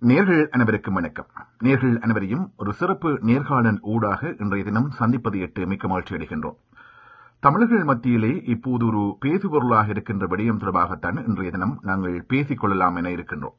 நேர்கள் அனைவருக்கும் வணக்கம் நேர்கள் அனைவரையும் ஒரு சிறப்பு நேர்காணல் ஊடாக இன்றைய தினம் சந்திப்பது எட்டு மிக்க மகிழ்ச்சி அடைகின்றோம் தமிழர்கள் மத்தியிலே இப்போது ஒரு பேசுபொருளாக இருக்கின்ற விடயம் தொடர்பாகத்தான் இன்றைய தினம் நாங்கள் பேசிக் கொள்ளலாம் என இருக்கின்றோம்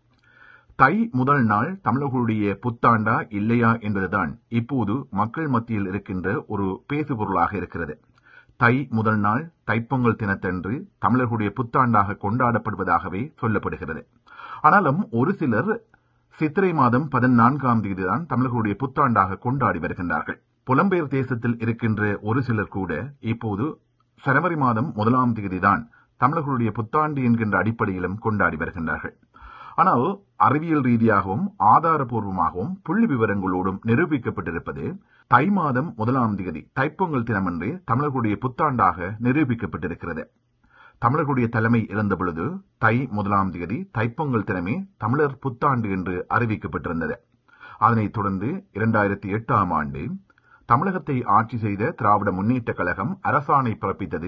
தை முதல் நாள் தமிழர்களுடைய புத்தாண்டா இல்லையா என்பதுதான் இப்போது மக்கள் மத்தியில் இருக்கின்ற ஒரு பேசுபொருளாக இருக்கிறது தை முதல் நாள் தைப்பொங்கல் தினத்தன்று தமிழர்களுடைய புத்தாண்டாக கொண்டாடப்படுவதாகவே சொல்லப்படுகிறது ஆனாலும் ஒரு சிலர் சித்திரை மாதம் பதினான்காம் தேதிதான் தமிழர்களுடைய புத்தாண்டாக கொண்டாடி வருகின்றார்கள் புலம்பெயர் தேசத்தில் இருக்கின்ற ஒரு சிலர் கூட இப்போது ஜனவரி மாதம் முதலாம் தேதிதான் தமிழர்களுடைய புத்தாண்டு என்கின்ற அடிப்படையிலும் கொண்டாடி வருகின்றார்கள் ஆனால் அறிவியல் ரீதியாகவும் ஆதாரபூர்வமாகவும் புள்ளி விவரங்களோடும் நிரூபிக்கப்பட்டிருப்பது தை மாதம் முதலாம் தேதி தைப்பொங்கல் தினமன்றே தமிழர்களுடைய புத்தாண்டாக நிரூபிக்கப்பட்டிருக்கிறது தமிழர்களுடைய தலைமை இருந்த பொழுது தை முதலாம் தேதி தைப்பொங்கல் தினமே தமிழர் புத்தாண்டு என்று அறிவிக்கப்பட்டிருந்தது அதனைத் தொடர்ந்து இரண்டாயிரத்தி எட்டாம் ஆண்டு தமிழகத்தை ஆட்சி செய்த திராவிட முன்னேற்ற கழகம் அரசாணை பிறப்பித்தது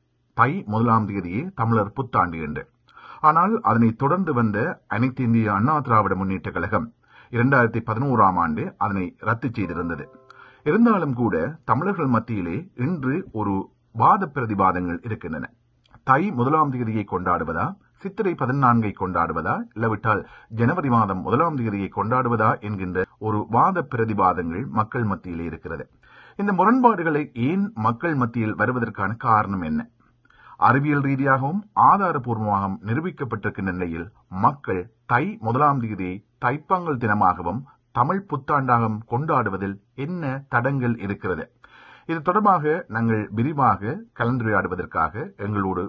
தை முதலாம் தேதியே தமிழர் புத்தாண்டு என்று ஆனால் அதனைத் தொடர்ந்து வந்த அனைத்து இந்திய அண்ணா திராவிட முன்னேற்ற கழகம் இரண்டாயிரத்தி பதினோராம் ஆண்டு அதனை ரத்து செய்திருந்தது இருந்தாலும் கூட தமிழர்கள் மத்தியிலே இன்று ஒரு வாத பிரதிவாதங்கள் இருக்கின்றன தை முதலாம் தேதியை கொண்டாடுவதா சித்திரை பதினான்கை கொண்டாடுவதா இல்லாவிட்டால் ஜனவரி மாதம் முதலாம் தேதியை கொண்டாடுவதா என்கின்ற ஒரு வாத பிரதிவாதங்கள் மக்கள் மத்தியிலே இருக்கிறது இந்த முரண்பாடுகளை ஏன் மக்கள் மத்தியில் வருவதற்கான காரணம் என்ன அறிவியல் ரீதியாகவும் ஆதாரபூர்வமாகவும் நிரூபிக்கப்பட்டிருக்கின்ற நிலையில் மக்கள் தை முதலாம் தேதியை தைப்பொங்கல் தினமாகவும் தமிழ் புத்தாண்டாகவும் கொண்டாடுவதில் என்ன தடங்கள் இருக்கிறது இது தொடர்பாக நாங்கள் விரிவாக கலந்துரையாடுவதற்காக எங்களோடு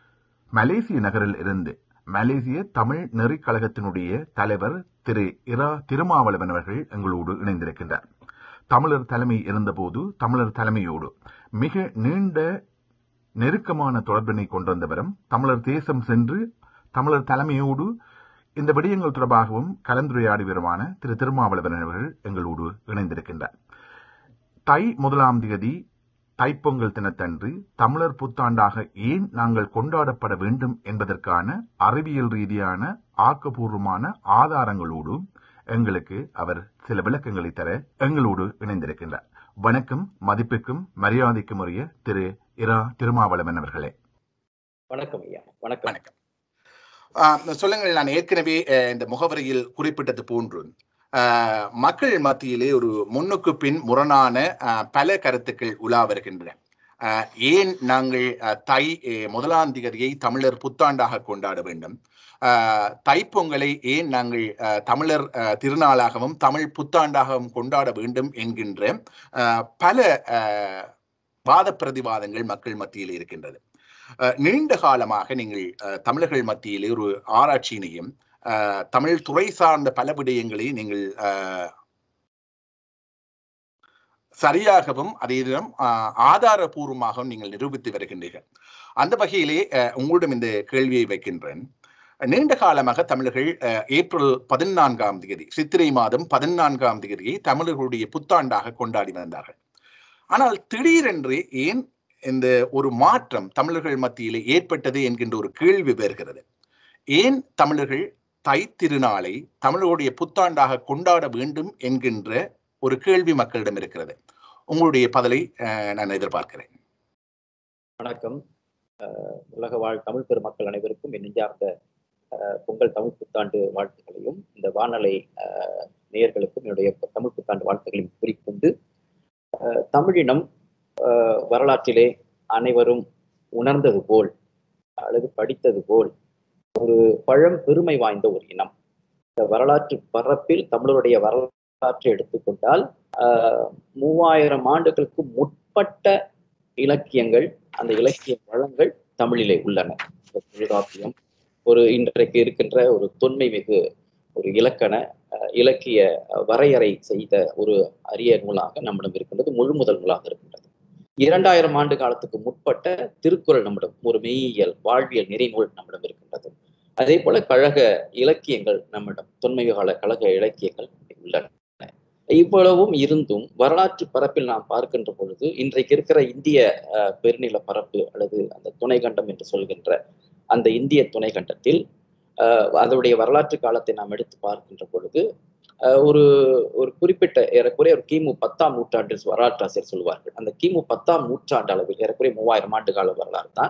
மலேசிய நகரில் இருந்து மலேசிய தமிழ் நெறிக் கழகத்தினுடைய தலைவர் திரு இரா திருமாவளவன் அவர்கள் எங்களோடு இணைந்திருக்கின்றார் தமிழர் தலைமை இருந்தபோது தமிழர் தலைமையோடு மிக நீண்ட நெருக்கமான தொடர்பினை கொண்டிருந்தவரும் தமிழர் தேசம் சென்று தமிழர் தலைமையோடு இந்த விடயங்கள் தொடர்பாகவும் கலந்துரையாடிவருமான திரு திருமாவளவன் அவர்கள் எங்களோடு இணைந்திருக்கின்றார் தை முதலாம் தேதி தைப்பொங்கல் தினத்தன்று தமிழர் புத்தாண்டாக ஏன் நாங்கள் கொண்டாடப்பட வேண்டும் என்பதற்கான அறிவியல் ரீதியான ஆக்கப்பூர்வமான ஆதாரங்களோடு எங்களுக்கு அவர் சில விளக்கங்களை தர எங்களோடு இணைந்திருக்கின்றார் வணக்கம் மதிப்புக்கும் மரியாதைக்கும் உரிய திரு இரா திருமாவளவன் அவர்களே வணக்கம் ஐயா வணக்கம் வணக்கம் சொல்லுங்கள் நான் ஏற்கனவே இந்த முகவரியில் குறிப்பிட்டது போன்று மக்கள் மத்தியிலே ஒரு முன்னுக்கு பின் முரணான பல கருத்துக்கள் உலா வருகின்றன ஏன் நாங்கள் தை முதலாம் திகதியை தமிழர் புத்தாண்டாக கொண்டாட வேண்டும் தைப்பொங்கலை ஏன் நாங்கள் தமிழர் திருநாளாகவும் தமிழ் புத்தாண்டாகவும் கொண்டாட வேண்டும் என்கின்ற பல வாத பிரதிவாதங்கள் மக்கள் மத்தியில் இருக்கின்றது நீண்ட காலமாக நீங்கள் தமிழர்கள் மத்தியிலே ஒரு ஆராய்ச்சியினையும் தமிழ் துறை சார்ந்த பல விடயங்களை நீங்கள் சரியாகவும் அதே நேரம் ஆதாரபூர்வமாகவும் நீங்கள் நிரூபித்து வருகின்றீர்கள் அந்த வகையிலே உங்களிடம் இந்த கேள்வியை வைக்கின்றேன் நீண்ட காலமாக தமிழர்கள் ஏப்ரல் பதினான்காம் தேதி சித்திரை மாதம் பதினான்காம் தேதியை தமிழர்களுடைய புத்தாண்டாக கொண்டாடி வந்தார்கள் ஆனால் திடீரென்று ஏன் இந்த ஒரு மாற்றம் தமிழர்கள் மத்தியிலே ஏற்பட்டது என்கின்ற ஒரு கேள்வி வருகிறது ஏன் தமிழர்கள் தை திருநாளை தமிழர்களுடைய புத்தாண்டாக கொண்டாட வேண்டும் என்கின்ற ஒரு கேள்வி மக்களிடம் இருக்கிறது உங்களுடைய பதிலை நான் எதிர்பார்க்கிறேன் வணக்கம் உலக வாழ் தமிழ் பெருமக்கள் அனைவருக்கும் என் நெஞ்சார்ந்த பொங்கல் தமிழ் புத்தாண்டு வாழ்த்துக்களையும் இந்த வானலை நேயர்களுக்கும் என்னுடைய தமிழ் புத்தாண்டு வாழ்த்துக்களையும் குறிக்கொண்டு தமிழினம் வரலாற்றிலே அனைவரும் உணர்ந்தது போல் அல்லது படித்தது போல் ஒரு பழம் பெருமை வாய்ந்த ஒரு இனம் இந்த வரலாற்று பரப்பில் தமிழருடைய வரலாற்றை எடுத்துக்கொண்டால் மூவாயிரம் ஆண்டுகளுக்கு முற்பட்ட இலக்கியங்கள் அந்த இலக்கிய வளங்கள் தமிழிலே உள்ளன தொல்காப்பியம் ஒரு இன்றைக்கு இருக்கின்ற ஒரு தொன்மை மிகு ஒரு இலக்கண இலக்கிய வரையறை செய்த ஒரு அரிய நூலாக நம்மிடம் இருக்கின்றது முழு முதல் நூலாக இருக்கின்றது இரண்டாயிரம் ஆண்டு காலத்துக்கு முற்பட்ட திருக்குறள் நம்மிடம் ஒரு மெய்யியல் வாழ்வியல் நெறிநூல் நம்மிடம் இருக்கின்றது அதே போல கழக இலக்கியங்கள் நம்மிடம் தொன்மை கால கழக இலக்கியங்கள் உள்ளன இவ்வளவும் இருந்தும் வரலாற்று பரப்பில் நாம் பார்க்கின்ற பொழுது இன்றைக்கு இருக்கிற இந்திய பெருநில பரப்பு அல்லது அந்த துணை கண்டம் என்று சொல்கின்ற அந்த இந்திய துணை கண்டத்தில் அஹ், அதனுடைய வரலாற்று காலத்தை நாம் எடுத்து பார்க்கின்ற பொழுது அஹ், ஒரு ஒரு குறிப்பிட்ட ஏறக்குறைய ஒரு கிமு பத்தாம் நூற்றாண்டு வரலாற்றாசிரியர் சொல்வார்கள் அந்த கிமு பத்தாம் நூற்றாண்டு அளவில் ஏறக்குறைய மூவாயிரம் ஆண்டு கால வரலாறு தான்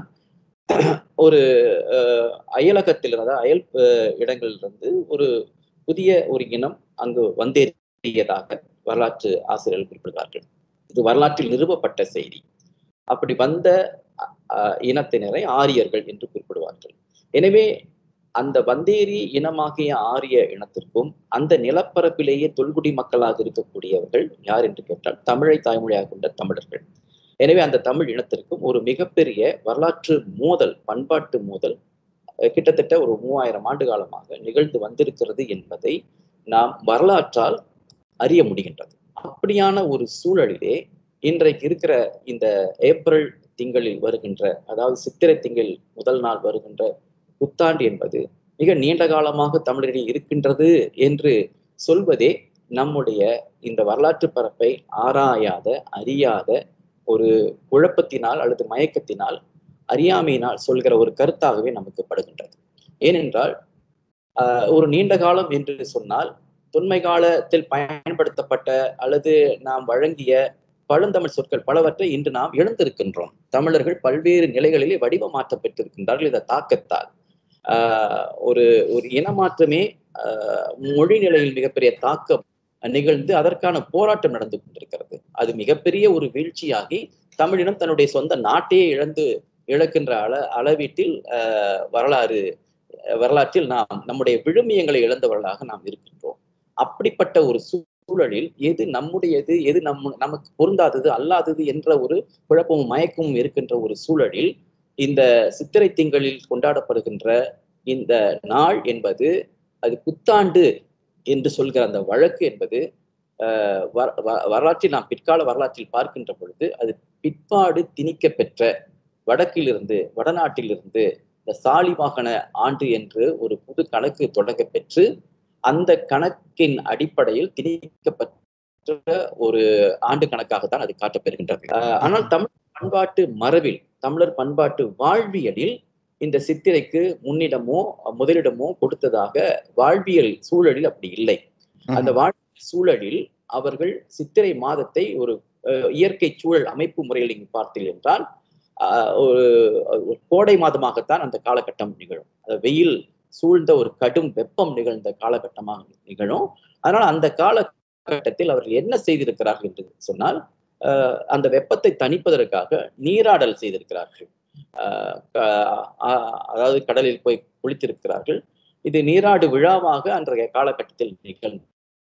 ஒரு அஹ், அயலகத்தில் அதாவது அயல் அஹ், இடங்களிலிருந்து ஒரு புதிய ஒரு இனம் அங்கு வந்தேறியதாக வரலாற்று ஆசிரியர்கள் குறிப்பிடுகிறார்கள் இது வரலாற்றில் நிறுவப்பட்ட செய்தி அப்படி வந்த அ- அ- இனத்தினரை ஆரியர்கள் என்று குறிப்பிடுவார்கள் எனவே அந்த வந்தேரி இனமாகிய ஆரிய இனத்திற்கும் அந்த நிலப்பரப்பிலேயே தொல்குடி மக்களாக இருக்கக்கூடியவர்கள் யார் என்று கேட்டால் தமிழை தாய்மொழியாக கொண்ட தமிழர்கள் எனவே அந்த தமிழ் இனத்திற்கும் ஒரு மிகப்பெரிய வரலாற்று மோதல் பண்பாட்டு மோதல் அஹ், கிட்டத்தட்ட ஒரு மூவாயிரம் ஆண்டு காலமாக நிகழ்ந்து வந்திருக்கிறது என்பதை நாம் வரலாற்றால் அறிய முடிகின்றது அப்படியான ஒரு சூழலிலே இன்றைக்கு இருக்கிற இந்த ஏப்ரல் திங்களில் வருகின்ற அதாவது சித்திரை திங்கள் முதல் நாள் வருகின்ற புத்தாண்டு என்பது மிக நீண்ட காலமாக தமிழரிடையே இருக்கின்றது என்று சொல்வதே நம்முடைய இந்த வரலாற்று பரப்பை ஆராயாத அறியாத ஒரு குழப்பத்தினால் அல்லது மயக்கத்தினால் அறியாமையினால் சொல்கிற ஒரு கருத்தாகவே நமக்கு படுகின்றது ஏனென்றால் ஆஹ், ஒரு நீண்ட காலம் என்று சொன்னால் தொன்மை காலத்தில் பயன்படுத்தப்பட்ட அல்லது நாம் வழங்கிய பழந்தமிழ் சொற்கள் பலவற்றை இன்று நாம் இழந்திருக்கின்றோம் தமிழர்கள் பல்வேறு நிலைகளிலே வடிவமாற்றம் பெற்றிருக்கின்றார்கள் இந்த தாக்கத்தால் ஆஹ் ஒரு ஒரு இனமாற்றமே ஆஹ் மொழி நிலையில் மிகப்பெரிய தாக்கம் நிகழ்ந்து அதற்கான போராட்டம் நடந்து கொண்டிருக்கிறது அது மிகப்பெரிய ஒரு வீழ்ச்சியாகி தமிழினம் தன்னுடைய சொந்த நாட்டையே இழந்து இழக்கின்ற அள அளவீட்டில் ஆஹ் வரலாறு வரலாற்றில் நாம் நம்முடைய விழுமியங்களை இழந்தவர்களாக நாம் இருக்கின்றோம் அப்படிப்பட்ட ஒரு சூழலில் எது நம்முடையது எது நம் நமக்கு பொருந்தாதது அல்லாதது என்ற ஒரு குழப்பமும் மயக்கமும் இருக்கின்ற ஒரு சூழலில் இந்த சித்திரை திங்களில் கொண்டாடப்படுகின்ற இந்த நாள் என்பது அது புத்தாண்டு என்று சொல்கிற அந்த வழக்கு என்பது ஆஹ் வர- வ- வரலாற்றில் நாம் பிற்கால வரலாற்றில் பார்க்கின்ற பொழுது அது பிற்பாடு திணிக்க பெற்ற வடக்கிலிருந்து வடநாட்டிலிருந்து இந்த சாலிவாகன ஆண்டு என்று ஒரு புது கணக்கு தொடங்க பெற்று அந்த கணக்கின் அடிப்படையில் திணிக்கப்பட்ட ஒரு ஆண்டு கணக்காகத்தான் அது காட்டப்பெறுகின்றது ஆஹ் ஆனால் தமிழ் பண்பாட்டு மரபில் தமிழர் பண்பாட்டு வாழ்வியலில் இந்த சித்திரைக்கு முன்னிடமோ முதலிடமோ கொடுத்ததாக வாழ்வியல் சூழலில் அப்படி இல்லை அந்த வாழ்வியல் சூழலில் அவர்கள் சித்திரை மாதத்தை ஒரு அஹ், இயற்கை சூழல் அமைப்பு முறையில் நீங்க பார்த்தீர்கள் என்றால் ஆஹ், ஒரு ஒரு கோடை மாதமாகத்தான் அந்த காலகட்டம் நிகழும் அது வெயில் சூழ்ந்த ஒரு கடும் வெப்பம் நிகழ்ந்த காலகட்டமாக நிகழும் அதனால அந்த காலகட்டத்தில் அவர்கள் என்ன செய்திருக்கிறார்கள் என்று சொன்னால் ஆஹ், அந்த வெப்பத்தை தணிப்பதற்காக நீராடல் செய்திருக்கிறார்கள் ஆஹ், க- ஆஹ், அதாவது கடலில் போய் குளித்திருக்கிறார்கள் இது நீராடு விழாவாக அன்றைய காலகட்டத்தில் நிகழ்ந்தது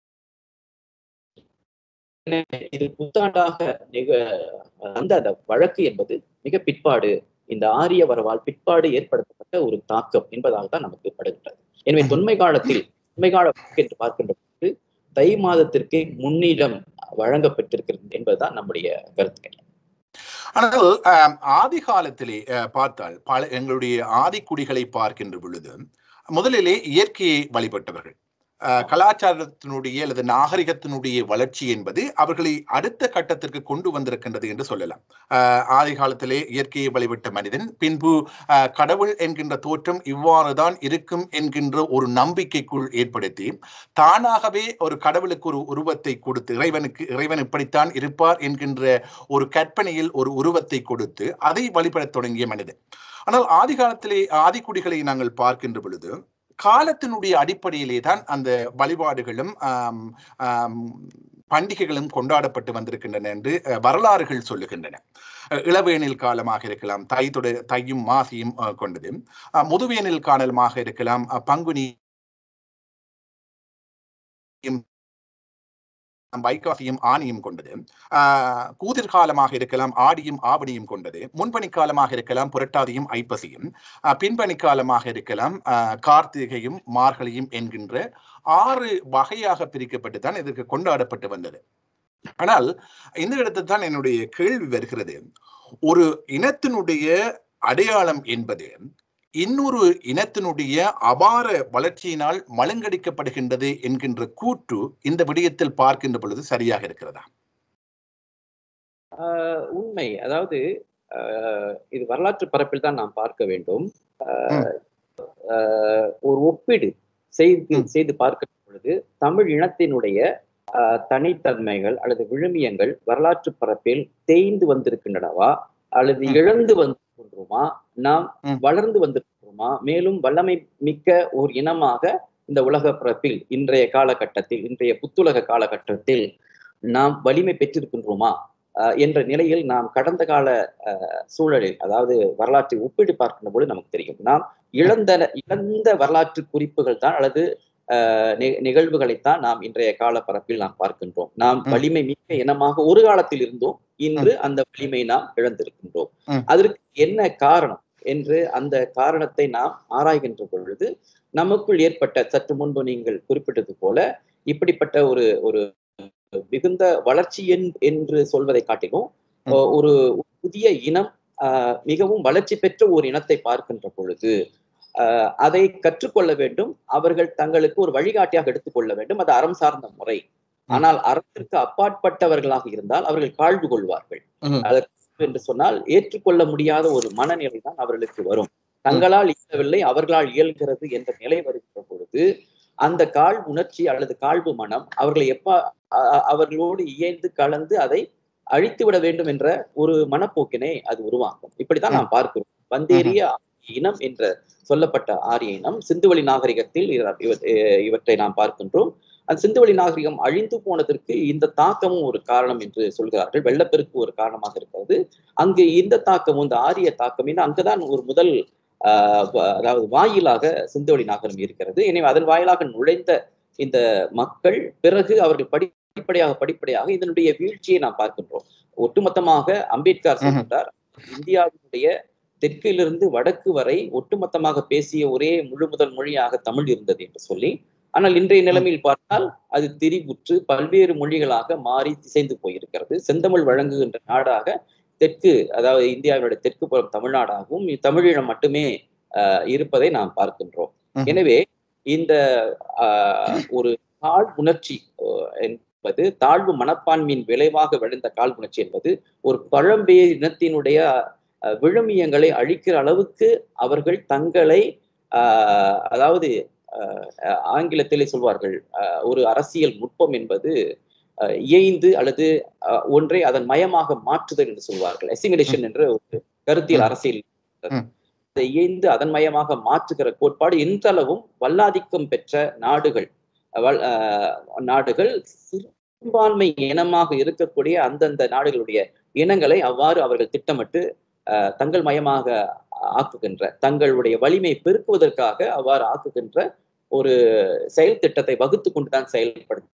எனவே இது புத்தாண்டாக நிக அந்த அந்த வழக்கு என்பது மிக பிற்பாடு இந்த ஆரிய வரவால் பிற்பாடு ஏற்படுத்தப்பட்ட ஒரு தாக்கம் என்பதாக தான் நமக்கு படுகின்றது எனவே தொன்மை காலத்தில் தொன்மை கால வழக்கு என்று பார்க்கின்ற பொழுது தை மாதத்திற்கே முன்னிடம் வழங்கப்பட்டிருக்கிறது என்பதுதான் நம்முடைய கருத்து ஆனால் ஆம், ஆதி காலத்திலே அஹ், பார்த்தால் பல எங்களுடைய ஆதிக்குடிகளை பார்க்கின்ற பொழுது முதலிலே இயற்கையை வழிபட்டவர்கள் அஹ், கலாச்சாரத்தினுடைய அல்லது நாகரிகத்தினுடைய வளர்ச்சி என்பது அவர்களை அடுத்த கட்டத்திற்கு கொண்டு வந்திருக்கின்றது என்று சொல்லலாம் அஹ், ஆதி காலத்திலே இயற்கையை வழிபட்ட மனிதன் பின்பு அஹ், கடவுள் என்கின்ற தோற்றம் இவ்வாறுதான் இருக்கும் என்கின்ற ஒரு நம்பிக்கைக்குள் ஏற்படுத்தி தானாகவே ஒரு கடவுளுக்கு ஒரு உருவத்தை கொடுத்து இறைவனுக்கு இறைவன் இப்படித்தான் இருப்பார் என்கின்ற ஒரு கற்பனையில் ஒரு உருவத்தை கொடுத்து அதை வழிபடத் தொடங்கிய மனிதன் ஆனால் ஆதி காலத்திலே ஆதிக்குடிகளை நாங்கள் பார்க்கின்ற பொழுது காலத்தினுடைய அடிப்படையிலே தான் அந்த வழிபாடுகளும் ஆம், ஆம், பண்டிகைகளும் கொண்டாடப்பட்டு வந்திருக்கின்றன என்று அஹ், வரலாறுகள் சொல்லுகின்றன அஹ், இளவேனில் காலமாக இருக்கலாம் தை தொட தையும் மாசியும் அஹ், கொண்டது அஹ், முதுவேனில் காலமாக இருக்கலாம் அஹ், பங்குனி வைகாசியும் ஆணியும் கொண்டது ஆஹ் கூதிர் காலமாக இருக்கலாம் ஆடியும் ஆவணியும் கொண்டது முன்பனி காலமாக இருக்கலாம் புரட்டாதியும் ஐப்பசியும் ஆஹ் பின்பனி காலமாக இருக்கலாம் ஆஹ் கார்த்திகையும் மார்கழியும் என்கின்ற ஆறு வகையாக பிரிக்கப்பட்டு தான் இதற்கு கொண்டாடப்பட்டு வந்தது ஆனால் இந்த இடத்தில் தான் என்னுடைய கேள்வி வருகிறது ஒரு இனத்தினுடைய அடையாளம் என்பது இன்னொரு இனத்தினுடைய அபார வளர்ச்சியினால் மழுங்கடிக்கப்படுகின்றது என்கின்ற கூற்று இந்த விடயத்தில் பார்க்கின்ற பொழுது சரியாக இருக்கிறதா ஆஹ் உண்மை அதாவது ஆஹ் இது வரலாற்று பரப்பில் தான் நாம் பார்க்க வேண்டும் ஆஹ் ஆஹ் ஒரு ஒப்பீடு செய்து ம். செய்து பார்க்கும் பொழுது தமிழ் இனத்தினுடைய ஆஹ், தனித்தன்மைகள் அல்லது விழுமியங்கள் வரலாற்று பரப்பில் தேய்ந்து வந்திருக்கின்றனவா அல்லது ம். இழந்து வந்திருக்கின்றோமா நாம் ம். வளர்ந்து வந்திருக்கிறோமா மேலும் வல்லமை மிக்க ஒரு இனமாக இந்த உலக பரப்பில் இன்றைய காலகட்டத்தில் இன்றைய புத்துலக காலகட்டத்தில் நாம் வலிமை பெற்றிருக்கின்றோமா ஆஹ் என்ற நிலையில் நாம் கடந்த கால ஆஹ், சூழலில் அதாவது வரலாற்றை ஒப்பிட்டு பார்க்கின்ற பொழுது நமக்கு தெரியும் நாம் இழந்த இழந்த வரலாற்று குறிப்புகள் தான் அல்லது ஆஹ், நி- நிகழ்வுகளைத்தான் நாம் இன்றைய கால பரப்பில் நாம் பார்க்கின்றோம் நாம் ம். வலிமை மிக்க இனமாக ஒரு காலத்தில் இருந்தோம் இன்று அந்த வலிமை நாம் இழந்திருக்கின்றோம் ம். அதற்கு என்ன காரணம் என்று அந்த காரணத்தை நாம் ஆராய்கின்ற பொழுது நமக்குள் ஏற்பட்ட சற்று முன்பு நீங்கள் குறிப்பிட்டது போல இப்படிப்பட்ட ஒரு ஒரு மிகுந்த வளர்ச்சி என்- என்று சொல்வதை காட்டிலும் ம். அஹ், ஒரு புதிய இனம் ஆஹ், மிகவும் வளர்ச்சி பெற்ற ஒரு இனத்தை பார்க்கின்ற பொழுது ஆஹ், அதை கற்றுக்கொள்ள வேண்டும் அவர்கள் தங்களுக்கு ஒரு வழிகாட்டியாக எடுத்துக்கொள்ள வேண்டும் அது அறம் சார்ந்த முறை ஆனால் அறத்திற்கு அப்பாற்பட்டவர்களாக இருந்தால் அவர்கள் காழ்வு கொள்வார்கள் ம். அதற்கு என்று சொன்னால் ஏற்றுக்கொள்ள முடியாத ஒரு மனநிலை தான் அவர்களுக்கு வரும் தங்களால் இயலவில்லை அவர்களால் இயல்கிறது என்ற நிலை வருகின்ற பொழுது அந்த கால் உணர்ச்சி அல்லது காழ்வு மனம் அவர்களை எப்ப அ- அ- அவர்களோடு இயைந்து கலந்து அதை அழித்து விட வேண்டும் என்ற ஒரு மனப்போக்கினை அது உருவாக்கும் இப்படித்தான் நாம் பார்க்கிறோம் வந்தேறிய இனம் என்ற சொல்லப்பட்ட ஆரிய இனம் சிந்துவெளி நாகரிகத்தில் இர- இவ- அஹ் இவற்றை நாம் பார்க்கின்றோம் அந்த சிந்துவெளி நாகரிகம் அழிந்து போனதற்கு இந்த தாக்கமும் ஒரு காரணம் என்று சொல்கிறார்கள் வெள்ளப்பெருக்கு ஒரு காரணமாக இருக்கிறது அங்கு இந்த தாக்கமும் இந்த ஆரிய தாக்கம் ஏன்னா அங்குதான் ஒரு முதல் ஆஹ் வ- அதாவது வாயிலாக சிந்துவெளி நாகரம் இருக்கிறது எனவே அதன் வாயிலாக நுழைந்த இந்த மக்கள் பிறகு அவர்கள் படிப்படியாக படிப்படியாக இதனுடைய வீழ்ச்சியை நாம் பார்க்கின்றோம் ஒட்டுமொத்தமாக அம்பேத்கர் ம்ஹும். சொல்கிறார் இந்தியாவினுடைய தெற்கிலிருந்து வடக்கு வரை ஒட்டுமொத்தமாக பேசிய ஒரே முழு முதல் மொழியாக தமிழ் இருந்தது என்று சொல்லி ஆனால் இன்றைய நிலைமையில் பார்த்தால் அது திரிவுற்று பல்வேறு மொழிகளாக மாறி திசைந்து போயிருக்கிறது செந்தமிழ் வழங்குகின்ற நாடாக தெற்கு அதாவது இந்தியாவினுடைய தெற்கு புறம் தமிழ்நாடாகவும் தமிழீழம் மட்டுமே ஆஹ், இருப்பதை நாம் பார்க்கின்றோம் ம்ஹும். எனவே இந்த ஆஹ், ஒரு தாழ் உணர்ச்சி ஆஹ், என்பது தாழ்வு மனப்பான்மையின் விளைவாக விளைந்த கால் உணர்ச்சி என்பது ஒரு பழம்பெயர் இனத்தினுடைய ஆஹ், விழுமியங்களை அழிக்கிற அளவுக்கு அவர்கள் தங்களை ஆஹ், அதாவது ஆஹ், ஆங்கிலத்திலே சொல்வார்கள் ஆஹ், ஒரு அரசியல் நுட்பம் என்பது ஆஹ், இயைந்து அல்லது ஆஹ், ஒன்றை அதன் மயமாக மாற்றுதல் என்று சொல்வார்கள் எசிமிலேஷன் என்ற ஒரு கருத்தியல் ம். அரசியல் இருக்கிறது. ம். அதை இயைந்து அதன் மயமாக மாற்றுகிற கோட்பாடு இன்றளவும் வல்லாதிக்கம் பெற்ற நாடுகள் வல்- ஆஹ், நாடுகள் சிறுபான்மை இனமாக இருக்கக்கூடிய அந்தந்த நாடுகளுடைய இனங்களை அவ்வாறு அவர்கள் திட்டமிட்டு ஆஹ், தங்கள் மயமாக ஆக்குகின்ற தங்களுடைய வலிமை பெருக்குவதற்காக அவ்வாறு ஆக்குகின்ற ஒரு செயல் திட்டத்தை வகுத்து கொண்டுதான் செயல்படுத்த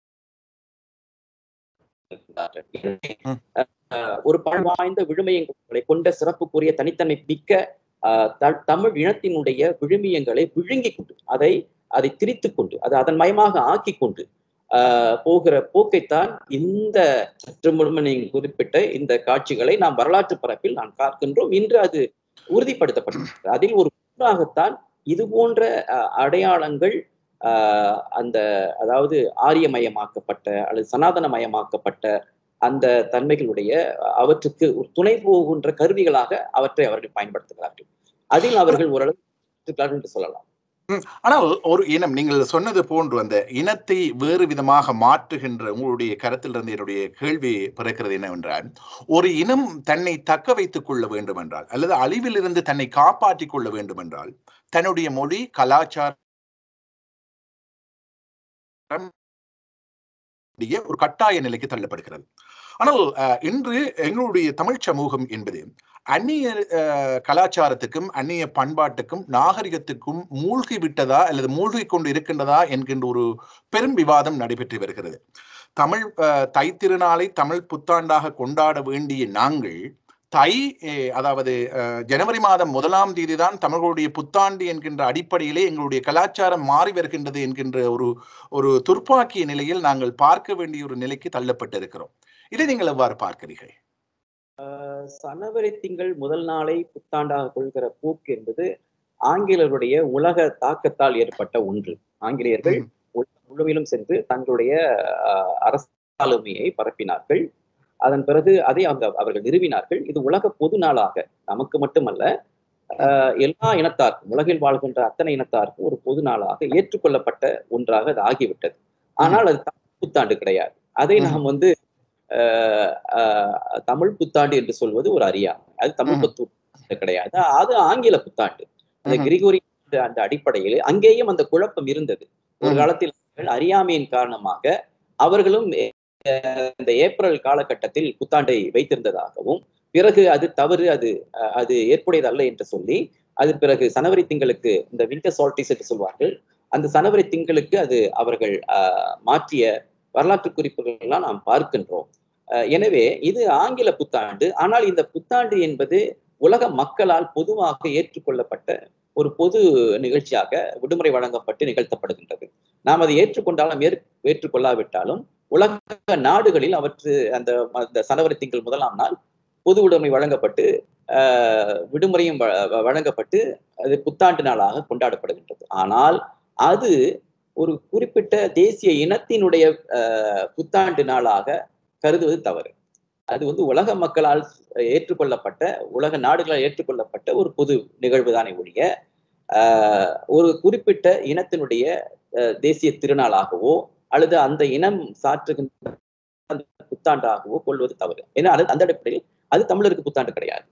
ம். ஒரு பழவாய்ந்த விழுமியங்களை கொண்ட சிறப்புக்குரிய தனித்தன்மை மிக்க ஆஹ், த- தமிழ் இனத்தினுடைய விழுமியங்களை விழுங்கிக் கொண்டு அதை அதை திரித்துக் கொண்டு அதை அதன் மயமாக ஆக்கி கொண்டு ஆஹ், போகிற போக்கைத்தான் இந்த சற்று முன்பு நீங்கள் குறிப்பிட்ட இந்த காட்சிகளை நாம் வரலாற்று பரப்பில் நாம் பார்க்கின்றோம் இன்று அது உறுதிப்படுத்தப்பட்டிருக்கிறது அதில் ஒரு கூறாகத்தான் இது போன்ற அஹ், அடையாளங்கள் ஆஹ், அந்த அதாவது ஆரியமயமாக்கப்பட்ட அல்லது சனாதனமயமாக்கப்பட்ட அந்த தன்மைகளுடைய அஹ், அவற்றுக்கு ஒரு துணை போகின்ற கருவிகளாக அவற்றை அவர்கள் பயன்படுத்துகிறார்கள் அதில் அவர்கள் ஓரளவு இருக்கிறார்கள் என்று சொல்லலாம் ஆனால் ஒரு இனம் நீங்கள் சொன்னது போன்று அந்த இனத்தை வேறு விதமாக மாற்றுகின்ற உங்களுடைய கருத்திலிருந்து என்னுடைய கேள்வி பிறக்கிறது என்னவென்றால் ஒரு இனம் தன்னை தக்க வைத்துக் கொள்ள வேண்டும் என்றால் அல்லது அழிவிலிருந்து தன்னை காப்பாற்றிக் கொள்ள வேண்டும் என்றால் தன்னுடைய மொழி கலாச்சாரம் உடைய ஒரு கட்டாய நிலைக்கு தள்ளப்படுகிறது ஆனால் அஹ், இன்று எங்களுடைய தமிழ் சமூகம் என்பது அந்நிய அஹ், கலாச்சாரத்துக்கும் அந்நிய பண்பாட்டுக்கும் நாகரிகத்துக்கும் மூழ்கி விட்டதா அல்லது மூழ்கி கொண்டு இருக்கின்றதா என்கின்ற ஒரு பெரும் விவாதம் நடைபெற்று வருகிறது தமிழ் அஹ், தை திருநாளை தமிழ் புத்தாண்டாக கொண்டாட வேண்டிய நாங்கள் தை அஹ், அதாவது அஹ், ஜனவரி மாதம் முதலாம் தேதி தான் தமிழர்களுடைய புத்தாண்டு என்கின்ற அடிப்படையிலே எங்களுடைய கலாச்சாரம் மாறி வருகின்றது என்கின்ற ஒரு ஒரு துர்ப்பாக்கிய நிலையில் நாங்கள் பார்க்க வேண்டிய ஒரு நிலைக்கு தள்ளப்பட்டிருக்கிறோம் இதை நீங்கள் எவ்வாறு பார்க்கிறீர்கள் ஆஹ் சனவரி திங்கள் முதல் நாளை புத்தாண்டாக கொள்கிற போக்கு என்பது ஆங்கிலருடைய உலக தாக்கத்தால் ஏற்பட்ட ஒன்று ஆங்கிலேயர்கள் ம். உலகம் முழுமையிலும் சென்று தங்களுடைய ஆஹ், அரசாளுமையை பரப்பினார்கள் அதன் பிறகு அதை அவங்க அவர்கள் நிறுவினார்கள் இது உலக பொது நாளாக நமக்கு மட்டுமல்ல ஆஹ் எல்லா இனத்தாருக்கும் உலகில் வாழ்கின்ற அத்தனை இனத்தாருக்கும் ஒரு பொது நாளாக ஏற்றுக்கொள்ளப்பட்ட ஒன்றாக அது ஆகிவிட்டது ஆனால் அது தமிழ் புத்தாண்டு கிடையாது அதை ம். நாம் வந்து ஆஹ் ஆஹ் தமிழ் புத்தாண்டு என்று சொல்வது ஒரு அறியாமை அது தமிழ் ம். புத்தாண்டு கிடையாது அது ஆங்கில புத்தாண்டு அந்த ம்ஹும். கிரிகோரி அந்த அடிப்படையில் அங்கேயும் அந்த குழப்பம் இருந்தது ஒரு ம். காலத்தில் அவர்கள் அறியாமையின் காரணமாக அவர்களும் அஹ், இந்த ஏப்ரல் காலகட்டத்தில் புத்தாண்டை வைத்திருந்ததாகவும் பிறகு அது தவறு அது அஹ், அது ஏற்புடையதல்ல என்று சொல்லி அது பிறகு சனவரி திங்களுக்கு இந்த விண்டர் சால்டிஸ் என்று சொல்வார்கள் அந்த சனவரி திங்களுக்கு அது அவர்கள் அஹ், மாற்றிய வரலாற்று குறிப்புகள் எல்லாம் நாம் பார்க்கின்றோம் அஹ், எனவே இது ஆங்கில புத்தாண்டு ஆனால் இந்த புத்தாண்டு என்பது உலக மக்களால் பொதுவாக ஏற்றுக்கொள்ளப்பட்ட ஒரு பொது நிகழ்ச்சியாக விடுமுறை வழங்கப்பட்டு நிகழ்த்தப்படுகின்றது நாம் அதை ஏற்றுக்கொண்டாலும் ஏற் ஏற்றுக்கொள்ளாவிட்டாலும் உலக நாடுகளில் அவற்று அந்த அந்த சனவரி திங்கள் முதலாம் நாள் பொது விடுமுறை வழங்கப்பட்டு ஆஹ், விடுமுறையும் வ- வ- வழங்கப்பட்டு அது புத்தாண்டு நாளாக கொண்டாடப்படுகின்றது ஆனால் அது ஒரு குறிப்பிட்ட தேசிய இனத்தினுடைய ஆஹ், புத்தாண்டு நாளாக கருதுவது தவறு அது வந்து உலக மக்களால் ஏற்றுக்கொள்ளப்பட்ட உலக நாடுகளால் ஏற்றுக்கொள்ளப்பட்ட ஒரு பொது நிகழ்வு தானே ஒழிய ஆஹ், ஒரு குறிப்பிட்ட இனத்தினுடைய ஆஹ், தேசிய திருநாளாகவோ அல்லது அந்த இனம் சாற்றுகின்ற அந்த புத்தாண்டாகவோ கொள்வது தவறு ஏன்னா அது அந்த அடிப்படையில் அது தமிழருக்கு புத்தாண்டு கிடையாது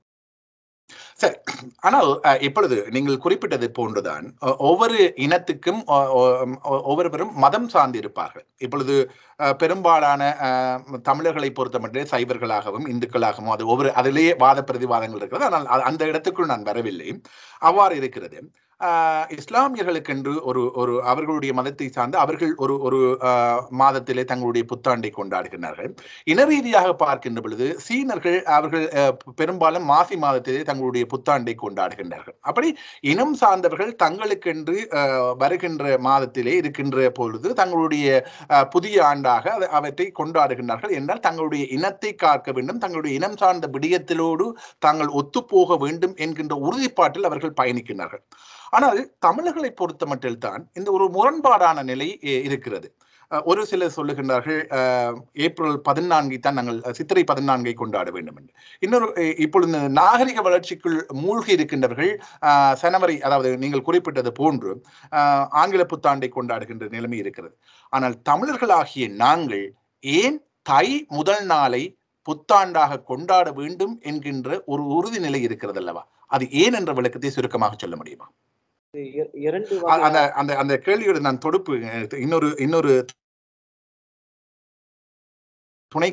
சரி ஆனால் அஹ், இப்பொழுது நீங்கள் குறிப்பிட்டது போன்றுதான் அஹ், ஒவ்வொரு இனத்துக்கும் ஒ- ஒ- ஒ- ஒவ்வொருவரும் மதம் சார்ந்து இருப்பார்கள் இப்பொழுது அஹ், பெரும்பாலான அஹ், தமிழர்களை பொறுத்தமட்டிலே சைவர்களாகவும் இந்துக்களாகவும் அது ஒவ்வொரு அதிலேயே வாத பிரதிவாதங்கள் இருக்கிறது ஆனால் அ- அந்த இடத்துக்குள் நான் வரவில்லை அவ்வாறு இருக்கிறது ஆஹ் இஸ்லாமியர்களுக்கென்று ஒரு ஒரு அவர்களுடைய மதத்தை சார்ந்து அவர்கள் ஒரு ஒரு ஆஹ் மாதத்திலே தங்களுடைய புத்தாண்டை கொண்டாடுகிறார்கள் இன ரீதியாக பார்க்கின்ற பொழுது சீனர்கள் அவர்கள் ஆஹ் பெரும்பாலும் மாசி மாதத்திலே தங்களுடைய புத்தாண்டை கொண்டாடுகின்றார்கள் அப்படி இனம் சார்ந்தவர்கள் தங்களுக்கென்று ஆஹ் வருகின்ற மாதத்திலே இருக்கின்ற பொழுது தங்களுடைய ஆஹ் புதிய ஆண்டாக அதை- அவற்றை கொண்டாடுகின்றார்கள் என்றால் தங்களுடைய இனத்தை காக்க வேண்டும் தங்களுடைய இனம் சார்ந்த விடயத்திலோடு தாங்கள் ஒத்துப்போக வேண்டும் என்கின்ற உறுதிப்பாட்டில் அவர்கள் பயணிக்கின்றார்கள் ஆனால் தமிழர்களை பொறுத்த மட்டில்தான் இந்த ஒரு முரண்பாடான நிலை இ- இருக்கிறது அஹ் ஒரு சிலர் சொல்லுகின்றார்கள் அஹ், ஏப்ரல் பதினான்கை தான் நாங்கள் அஹ், சித்திரை பதினான்கை கொண்டாட வேண்டும் என்று இன்னொரு இ- இப்பொழுது இந்த நாகரிக வளர்ச்சிக்குள் மூழ்கி இருக்கின்றவர்கள் அஹ், சனவரி அதாவது நீங்கள் குறிப்பிட்டது போன்று அஹ், ஆங்கில புத்தாண்டை கொண்டாடுகின்ற நிலைமை இருக்கிறது ஆனால் தமிழர்களாகிய நாங்கள் ஏன் தை முதல் நாளை புத்தாண்டாக கொண்டாட வேண்டும் என்கின்ற ஒரு உறுதிநிலை இருக்கிறது அல்லவா அது ஏன் என்ற விளக்கத்தை சுருக்கமாக சொல்ல முடியுமா இது இர- இரண்டு அ- வகையான அந்த அந்த அந்த கேள்வியோட நான் தொடுப்பு அஹ், இன்னொரு இன்னொரு துணை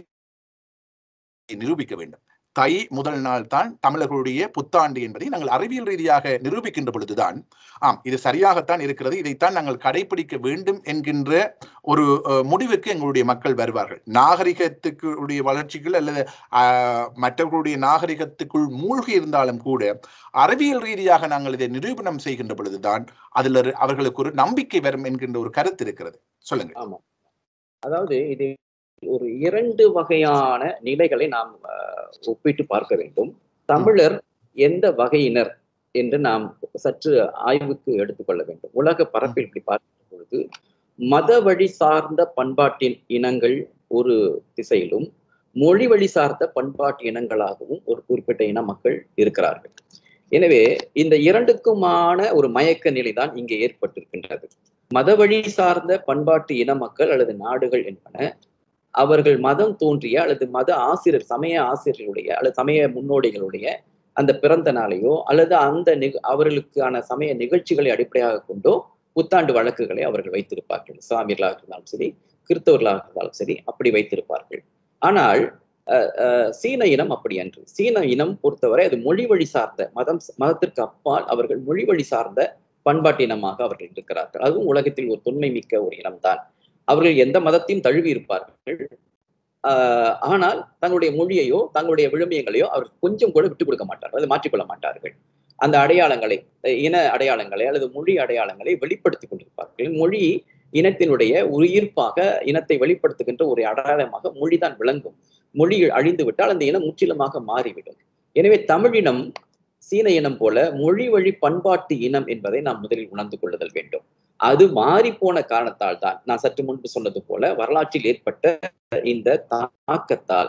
நிரூபிக்க வேண்டும் தை முதல் நாள் தான் தமிழர்களுடைய புத்தாண்டு என்பதை நாங்கள் அறிவியல் ரீதியாக நிரூபிக்கின்ற பொழுதுதான் ஆம் இது சரியாகத்தான் இருக்கிறது இதைத்தான் நாங்கள் கடைபிடிக்க வேண்டும் என்கின்ற ஒரு அஹ், முடிவுக்கு எங்களுடைய மக்கள் வருவார்கள் நாகரிகத்துக்கு உடைய வளர்ச்சிகள் அல்லது ஆஹ், மற்றவர்களுடைய நாகரிகத்துக்குள் மூழ்கி இருந்தாலும் கூட அறிவியல் ரீதியாக நாங்கள் இதை நிரூபணம் செய்கின்ற பொழுதுதான் அதில் ஒரு- அவர்களுக்கு ஒரு நம்பிக்கை வரும் என்கின்ற ஒரு கருத்து இருக்கிறது சொல்லுங்க ஆமா அதாவது இது ஒரு இரண்டு வகையான நிலைகளை நாம் அஹ், ஒப்பிட்டு பார்க்க வேண்டும் தமிழர் எந்த வகையினர் என்று நாம் சற்று ஆய்வுக்கு எடுத்துக்கொள்ள வேண்டும் உலக பரப்பில் இப்படி பார்க்கும் பொழுது மத வழி சார்ந்த பண்பாட்டின் இனங்கள் ஒரு திசையிலும் மொழி வழி சார்ந்த பண்பாட்டு இனங்களாகவும் ஒரு குறிப்பிட்ட இன மக்கள் இருக்கிறார்கள் எனவே இந்த இரண்டுக்குமான ஒரு மயக்க நிலைதான் இங்கே ஏற்பட்டிருக்கின்றது மத வழி சார்ந்த பண்பாட்டு இன மக்கள் அல்லது நாடுகள் என்பன அவர்கள் மதம் தோன்றிய அல்லது மத ஆசிரியர் சமய ஆசிரியர்களுடைய அல்லது சமய முன்னோடிகளுடைய அந்த பிறந்த நாளையோ அல்லது அந்த நிக அவர்களுக்கான சமய நிகழ்ச்சிகளை அடிப்படையாக கொண்டோ புத்தாண்டு வழக்குகளை அவர்கள் வைத்திருப்பார்கள் இஸ்லாமியர்களாக இருந்தாலும் சரி கிறிஸ்தவர்களாக இருந்தாலும் சரி அப்படி வைத்திருப்பார்கள் ஆனால் அஹ், அஹ், சீன இனம் அப்படி அன்று சீன இனம் பொறுத்தவரை அது மொழி வழி சார்ந்த மதம் மதத்திற்கு அப்பால் அவர்கள் மொழி வழி சார்ந்த பண்பாட்டு இனமாக அவர்கள் இருக்கிறார்கள் அதுவும் உலகத்தில் ஒரு தொன்மை மிக்க ஒரு இனம்தான் அவர்கள் எந்த மதத்தையும் தழுவி இருப்பார்கள் ஆஹ் ஆனால் தங்களுடைய மொழியையோ தங்களுடைய விழுமியங்களையோ அவர் கொஞ்சம் கூட விட்டுக் கொடுக்க மாட்டார்கள் அதை மாற்றிக்கொள்ள மாட்டார்கள் அந்த அடையாளங்களை அஹ் இன அடையாளங்களை அல்லது மொழி அடையாளங்களை வெளிப்படுத்திக் கொண்டிருப்பார்கள் மொழி இனத்தினுடைய ஒரு ஈர்ப்பாக இனத்தை வெளிப்படுத்துகின்ற ஒரு அடையாளமாக மொழிதான் விளங்கும் மொழி அழிந்து விட்டால் அந்த இனம் முற்றிலுமாக மாறிவிடும் எனவே தமிழினம் சீன இனம் போல மொழி வழி பண்பாட்டு இனம் என்பதை நாம் முதலில் உணர்ந்து கொள்ளுதல் வேண்டும் அது மாறிப்போன காரணத்தால் தான் நான் சற்று முன்பு சொன்னது போல வரலாற்றில் ஏற்பட்ட இந்த தாக்கத்தால்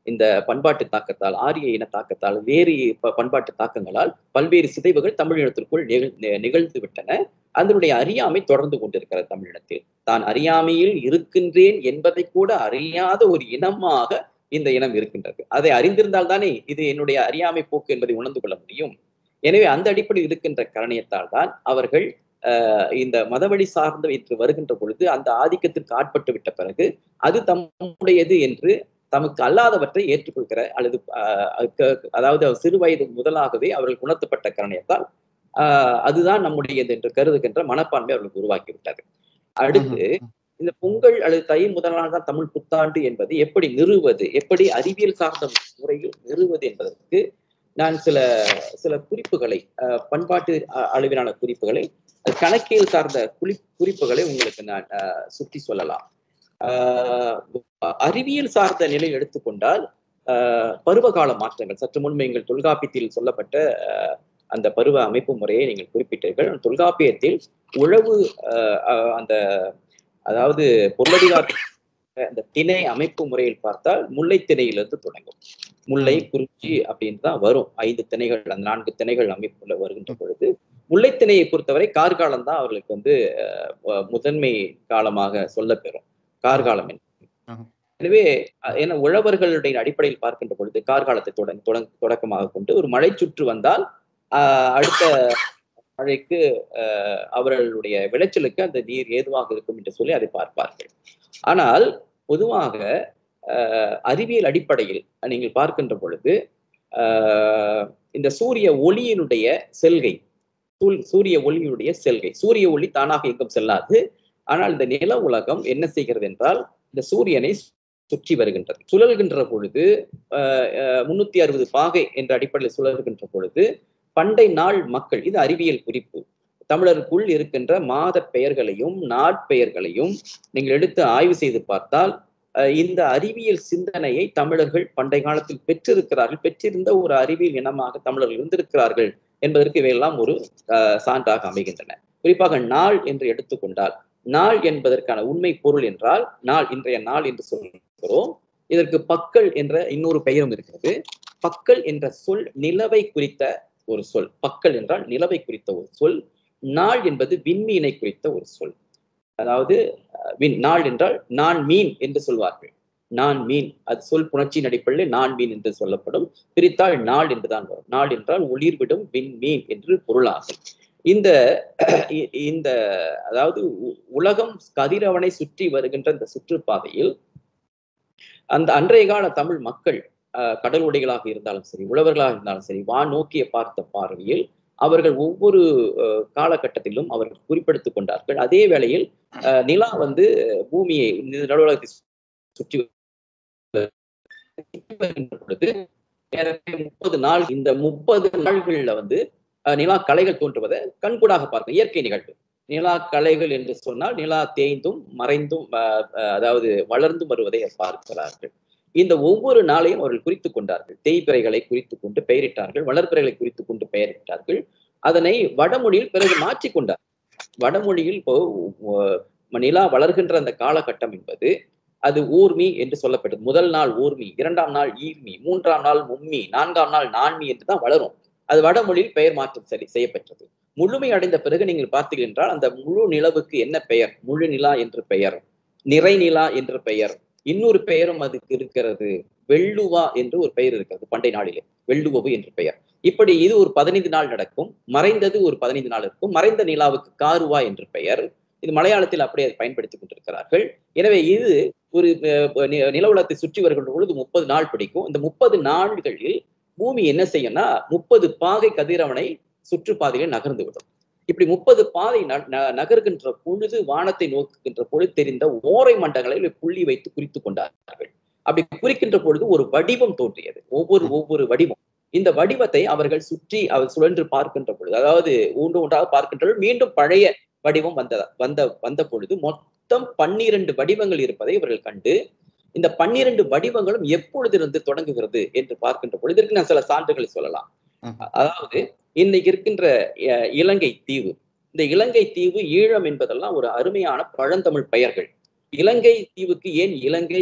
இந்த பண்பாட்டு தாக்கத்தால் ஆரிய இன தாக்கத்தால் வேறு ப- பண்பாட்டு தாக்கங்களால் பல்வேறு சிதைவுகள் தமிழினத்திற்குள் நிகழ் நி- நிகழ்ந்து விட்டன அதனுடைய அறியாமை தொடர்ந்து கொண்டிருக்கிறது தமிழினத்தில் தான் அறியாமையில் இருக்கின்றேன் என்பதை கூட அறியாத ஒரு இனமாக இந்த இனம் இருக்கின்றது அதை அறிந்திருந்தால் தானே இது என்னுடைய அறியாமை போக்கு என்பதை உணர்ந்து கொள்ள முடியும் எனவே அந்த அடிப்படையில் இருக்கின்ற கரணியத்தால் தான் அவர்கள் ஆஹ், இந்த மதவழி சார்ந்து என்று வருகின்ற பொழுது அந்த ஆதிக்கத்திற்கு ஆட்பட்டு விட்ட பிறகு அது தம்முடையது என்று தமக்கு அல்லாதவற்றை ஏற்றுக்கொள்கிற அல்லது ஆஹ், க- அதாவது சிறு வயது முதலாகவே அவர்கள் உணர்த்தப்பட்ட கரணியத்தால் ஆஹ், அதுதான் நம்முடையது என்று கருதுகின்ற மனப்பான்மை அவர்களுக்கு உருவாக்கிவிட்டது அடுத்து இந்த பொங்கல் அல்லது தை முதல் நாள் தான் தமிழ் புத்தாண்டு என்பது எப்படி நிறுவது எப்படி அறிவியல் சார்ந்த முறையில் நிறுவது என்பதற்கு நான் சில சில குறிப்புகளை அஹ், பண்பாட்டு அ- அளவிலான குறிப்புகளை அது கணக்கியல் சார்ந்த குறி குறிப்புகளை உங்களுக்கு நான் அஹ், சுட்டி சொல்லலாம் ஆஹ், அறிவியல் சார்ந்த நிலையில் எடுத்துக்கொண்டால் ஆஹ், பருவகால மாற்றங்கள் சற்று முன்பு எங்கள் தொல்காப்பியத்தில் சொல்லப்பட்ட ஆஹ், அந்த பருவ அமைப்பு முறையை நீங்கள் குறிப்பிட்டீர்கள் தொல்காப்பியத்தில் உழவு ஆஹ், ஆஹ், அந்த அதாவது பொருளதிகார அந்த திணை அமைப்பு முறையில் பார்த்தால் முல்லை திணையிலிருந்து தொடங்கும் முல்லை குறிச்சி அப்படின்னு தான் வரும் ஐந்து திணைகள் அந்த நான்கு திணைகள் அமைப்புல வருகின்ற பொழுது முல்லை திணையை பொறுத்தவரை கார்காலம் தான் அவர்களுக்கு வந்து அஹ், முதன்மை காலமாக சொல்லப்பெறும் கார்காலம் என்று. ம்ஹும். எனவே அஹ், ஏன்னா உழவர்களுடைய அடிப்படையில் பார்க்கின்ற பொழுது கார்காலத்தை தொடங்க தொடங்க தொடக்கமாக கொண்டு ஒரு மழை சுற்று வந்தால் ஆஹ், அடுத்த மழைக்கு ஆஹ், அவர்களுடைய விளைச்சலுக்கு அந்த நீர் ஏதுவாக இருக்கும் என்று சொல்லி அதை பார்ப்பார்கள் ஆனால் பொதுவாக ஆஹ், அறிவியல் அடிப்படையில் நீங்கள் பார்க்கின்ற பொழுது ஆஹ், இந்த சூரிய ஒளியினுடைய செல்கை சூ- சூரிய ஒளியினுடைய செல்கை சூரிய ஒளி தானாக எங்கும் செல்லாது ஆனால் இந்த நில உலகம் என்ன செய்கிறது என்றால் இந்த சூரியனை சுற்றி வருகின்றது சுழல்கின்ற பொழுது முன்னூத்தி அறுபது பாகை என்ற அடிப்படையில் சுழல்கின்ற பொழுது பண்டை நாள் மக்கள் இது அறிவியல் குறிப்பு தமிழருக்குள் இருக்கின்ற மாத பெயர்களையும் நாட்பெயர்களையும் நீங்கள் எடுத்து ஆய்வு செய்து பார்த்தால் அஹ், இந்த அறிவியல் சிந்தனையை தமிழர்கள் பண்டை காலத்தில் பெற்றிருக்கிறார்கள் பெற்றிருந்த ஒரு அறிவியல் இனமாக தமிழர்கள் இருந்திருக்கிறார்கள் என்பதற்கு இவையெல்லாம் ஒரு அஹ், சான்றாக அமைகின்றன குறிப்பாக நாள் என்று எடுத்துக்கொண்டால் நாள் என்பதற்கான உண்மை பொருள் என்றால் நாள் இன்றைய நாள் என்று சொல்கிறோம் இதற்கு பக்கல் என்ற இன்னொரு பெயரும் இருக்கிறது பக்கல் என்ற சொல் நிலவை குறித்த ஒரு சொல் பக்கல் என்றால் நிலவை குறித்த ஒரு சொல் நாள் என்பது விண்மீனை குறித்த ஒரு சொல் அதாவது அஹ், விண் நாள் என்றால் நான் மீன் என்று சொல்வார்கள் நான் மீன் அது சொல் புணர்ச்சியின் அடிப்படையில் நான் மீன் என்று சொல்லப்படும் பிரித்தால் நாள் என்றுதான் வரும் நாள் என்றால் ஒளிர்விடும் விண்மீன் என்று பொருளாகும் இந்த இ- இந்த அதாவது உ- உலகம் கதிரவனை சுற்றி வருகின்ற இந்த சுற்றுப்பாதையில் அந்த அன்றைய கால தமிழ் மக்கள் அஹ், கடலுடைகளாக இருந்தாலும் சரி உழவர்களாக இருந்தாலும் சரி வான் நோக்கிய பார்த்த பார்வையில் அவர்கள் ஒவ்வொரு அஹ், காலகட்டத்திலும் அவர்கள் குறிப்பெடுத்துக் கொண்டார்கள் அதே வேளையில் அஹ், நிலா வந்து பூமியை நடுவுலகத்தை சுற்றி வருகின்ற பொழுது ஏறக்குறைய முப்பது நாள் இந்த முப்பது நாள்கள்ல வந்து அஹ், நிலா கலைகள் தோன்றுவதை கண்கூடாக பார்க்கும் இயற்கை நிகழ்வு நிலா கலைகள் என்று சொன்னால் நிலா தேய்ந்தும் மறைந்தும் அஹ், அஹ், அதாவது வளர்ந்து வருவதை பார்க்கிறார்கள் இந்த ஒவ்வொரு நாளையும் அவர்கள் குறித்துக் கொண்டார்கள் தேய்பிறைகளை குறித்துக் கொண்டு பெயரிட்டார்கள் வளர்பிறைகளை குறித்துக் கொண்டு பெயரிட்டார்கள் அதனை வடமொழியில் பிறகு மாற்றிக் கொண்டார் வடமொழியில் இப்போ உ- நிலா வளர்கின்ற அந்த காலகட்டம் என்பது அது ஊர்மி என்று சொல்லப்பட்டது முதல் நாள் ஊர்மி இரண்டாம் நாள் ஈர்மி மூன்றாம் நாள் மும்மி நான்காம் நாள் நான்மி என்று தான் வளரும் அது வடமொழியில் பெயர் மாற்றம் சரி செய்யப்பட்டது முழுமை அடைந்த பிறகு நீங்கள் பார்த்தீர்கள் என்றால் அந்த முழு நிலவுக்கு என்ன பெயர் முழு நிலா என்று பெயர் நிறை நிலா என்று பெயர் இன்னொரு பெயரும் அதுக்கு இருக்கிறது வெள்ளுவா என்று ஒரு பெயர் இருக்கிறது பண்டை நாளிலே வெள்ளுவவு என்று பெயர் இப்படி இது ஒரு பதினைந்து நாள் நடக்கும் மறைந்தது ஒரு பதினைந்து நாள் இருக்கும் மறைந்த நிலாவுக்கு காருவா என்று பெயர் இது மலையாளத்தில் அப்படியே அதை பயன்படுத்திக் கொண்டிருக்கிறார்கள் எனவே இது ஒரு அஹ், நி- நிலவுலகத்தை சுற்றி வருகின்ற பொழுது முப்பது நாள் பிடிக்கும் இந்த முப்பது நாள்களில் பூமி என்ன செய்யும்னா முப்பது பாகை கதிரவனை சுற்றுப்பாதையில் நகர்ந்து விடும் இப்படி முப்பது பாதை ந- ந- நகர்கின்ற பொழுது வானத்தை நோக்குகின்ற பொழுது தெரிந்த ஓரை மண்டங்களை புள்ளி வைத்து குறித்து கொண்டார்கள் அப்படி குறிக்கின்ற பொழுது ஒரு வடிவம் தோன்றியது ஒவ்வொரு ஒவ்வொரு வடிவம் இந்த வடிவத்தை அவர்கள் சுற்றி அவர் சுழன்று பார்க்கின்ற பொழுது அதாவது ஒன்று ஒன்றாக பார்க்கின்ற பொழுது மீண்டும் பழைய வடிவம் வந்த வந்த வந்த பொழுது மொத்தம் பன்னிரண்டு வடிவங்கள் இருப்பதை இவர்கள் கண்டு இந்த பன்னிரண்டு வடிவங்களும் எப்பொழுதிருந்து தொடங்குகிறது என்று பார்க்கின்ற பொழுது இதற்கு நான் சில சான்றுகளை சொல்லலாம் ம். அதாவது இன்னைக்கு இருக்கின்ற அஹ், இலங்கை தீவு இந்த இலங்கை தீவு ஈழம் என்பதெல்லாம் ஒரு அருமையான பழந்தமிழ் பெயர்கள் இலங்கை தீவுக்கு ஏன் இலங்கை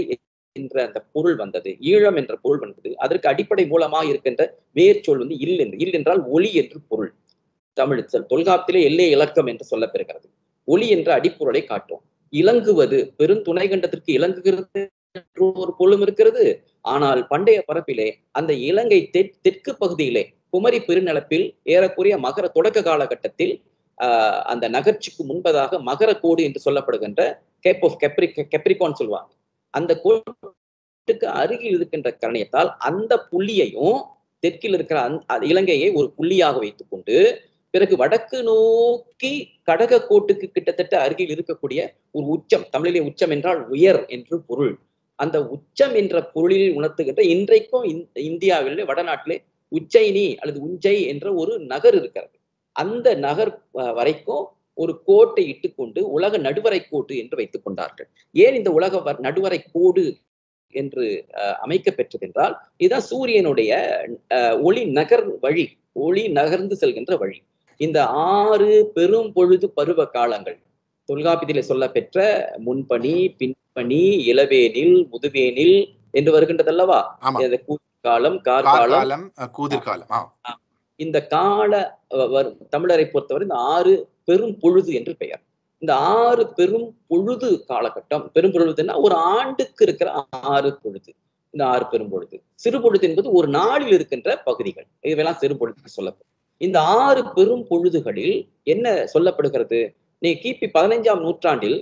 என்ற அந்த பொருள் வந்தது ஈழம் என்ற பொருள் வந்தது அதற்கு அடிப்படை மூலமாக இருக்கின்ற வேர்ச்சொல் வந்து இல் என்று இல் என்றால் ஒளி என்று பொருள் தமிழ் சொல் தொல்காப்பிலே எல்லை இலக்கம் என்று சொல்லப்பெறுகிறது ஒளி என்ற அடிப்பொருளை காட்டும் இலங்குவது பெருந்துணை கண்டத்திற்கு இலங்குகிறது என்று ஒரு பொருளும் இருக்கிறது ஆனால் பண்டைய பரப்பிலே அந்த இலங்கை தெற் தெற்கு பகுதியிலே குமரி பெருநிலப்பில் ஏறக்குறைய மகர தொடக்க காலகட்டத்தில் ஆஹ் அந்த நகர்ச்சிக்கு முன்பதாக மகர கோடு என்று சொல்லப்படுகின்ற கேப் ஆஃப் கெப்ரி கெப்ரிகான் சொல்லுவாங்க அந்த கோட்டுக்கு அருகில் இருக்கின்ற கரணியத்தால் அந்த புள்ளியையும் தெற்கில் இருக்கிற அந்த இலங்கையை ஒரு புள்ளியாக வைத்துக்கொண்டு பிறகு வடக்கு நோக்கி கடக கோட்டுக்கு கிட்டத்தட்ட அருகில் இருக்கக்கூடிய ஒரு உச்சம் தமிழிலே உச்சம் என்றால் உயர் என்று பொருள் அந்த உச்சம் என்ற பொருளில் உணர்த்துகின்ற இன்றைக்கும் இந்தியாவிலே வடநாட்டிலே உச்சைனி அல்லது உஞ்சை என்ற ஒரு நகர் இருக்கிறது அந்த நகர் வரைக்கும் ஒரு கோட்டை இட்டுக்கொண்டு உலக நடுவரை கோட்டு என்று வைத்துக் கொண்டார்கள் ஏன் இந்த உலக நடுவரை கோடு என்று அமைக்க பெற்றது என்றால் இதுதான் சூரியனுடைய ஒளி நகர் வழி ஒளி நகர்ந்து செல்கின்ற வழி இந்த ஆறு பெரும் பொழுது பருவ காலங்கள் தொல்காப்பியத்திலே சொல்ல பெற்ற முன்பணி பின்பணி இளவேனில் முதுவேனில் என்று வருகின்றதல்லவா காலம் கார்காலம் கூதிர்காலம் இந்த கால தமிழரை பொறுத்தவரை இந்த ஆறு பெரும் பொழுது என்று பெயர் இந்த ஆறு பெரும் பொழுது காலகட்டம் பெரும் பொழுதுன்னா ஒரு ஆண்டுக்கு இருக்கிற ஆறு பொழுது இந்த ஆறு பெரும் பொழுது சிறு பொழுது என்பது ஒரு நாளில் இருக்கின்ற பகுதிகள் இதுவெல்லாம் சிறு பொழுதுக்கு சொல்லப்படும் இந்த ஆறு பெரும் பொழுதுகளில் என்ன சொல்லப்படுகிறது நீ கிபி பதினைஞ்சாம் நூற்றாண்டில்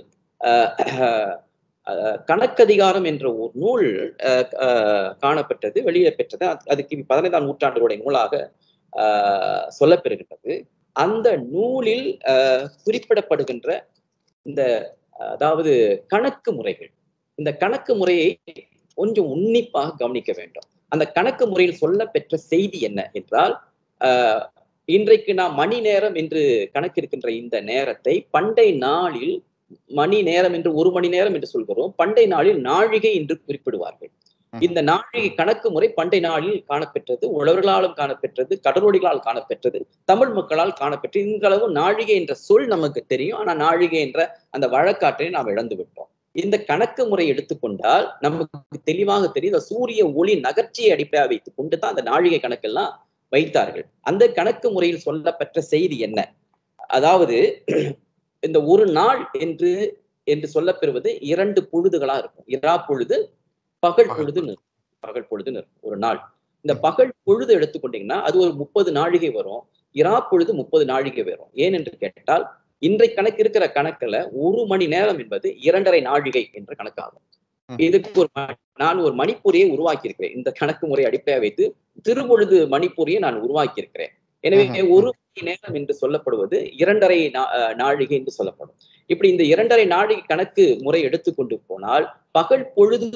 கணக்கதிகாரம் என்ற ஒரு நூல் காணப்பட்டது வெளியே பெற்றது அது கிபி பதினைந்தாம் நூற்றாண்டுடைய நூலாக சொல்லப்பெறுகின்றது அந்த நூலில் குறிப்பிடப்படுகின்ற இந்த அதாவது கணக்கு முறைகள் இந்த கணக்கு முறையை கொஞ்சம் உன்னிப்பாக கவனிக்க வேண்டும் அந்த கணக்கு முறையில் சொல்ல பெற்ற செய்தி என்ன என்றால் இன்றைக்கு நாம் மணி நேரம் என்று கணக்கிருக்கின்ற இந்த நேரத்தை பண்டை நாளில் மணி நேரம் என்று ஒரு மணி நேரம் என்று சொல்கிறோம் பண்டை நாளில் நாழிகை என்று குறிப்பிடுவார்கள் இந்த நாழிகை கணக்கு முறை பண்டை நாளில் காணப்பெற்றது உழவர்களாலும் காணப்பெற்றது கடலோடிகளால் காணப்பெற்றது தமிழ் மக்களால் காணப்பெற்றது இன்றளவு நாழிகை என்ற சொல் நமக்கு தெரியும் ஆனா நாழிகை என்ற அந்த வழக்காற்றை நாம் இழந்து விட்டோம் இந்த கணக்கு முறை எடுத்துக்கொண்டால் நமக்கு தெளிவாக தெரியும் சூரிய ஒளி நகர்ச்சியை அடிப்படையாக வைத்துக் கொண்டு தான் அந்த நாழிகை கணக்கெல்லாம் வைத்தார்கள் அந்த கணக்கு முறையில் சொல்லப்பெற்ற செய்தி என்ன அதாவது இந்த ஒரு நாள் என்று என்று சொல்லப்பெறுவது இரண்டு பொழுதுகளா இருக்கும் இரா பொழுது பகல் பொழுது பகல் பொழுது ஒரு நாள் இந்த பகல் பொழுது எடுத்துக்கொண்டீங்கன்னா அது ஒரு முப்பது நாழிகை வரும் இரா பொழுது முப்பது நாழிகை வரும் ஏன் என்று கேட்டால் இன்றைக்கு கணக்கு இருக்கிற கணக்குல ஒரு மணி நேரம் என்பது இரண்டரை நாழிகை என்ற கணக்காகும் இதுக்கு ஒரு நான் ஒரு மணிப்பூரியை உருவாக்கி இருக்கிறேன் இந்த கணக்கு முறை அடிப்படையாக வைத்து திருப்பொழுது மணிப்பூரியை நான் உருவாக்கி இருக்கிறேன் எனவே ஒரு மணி நேரம் என்று சொல்லப்படுவது இரண்டரை நாழிகை என்று சொல்லப்படும் இப்படி இந்த இரண்டரை நாழிகை கணக்கு முறை எடுத்துக்கொண்டு போனால் பகல் பொழுது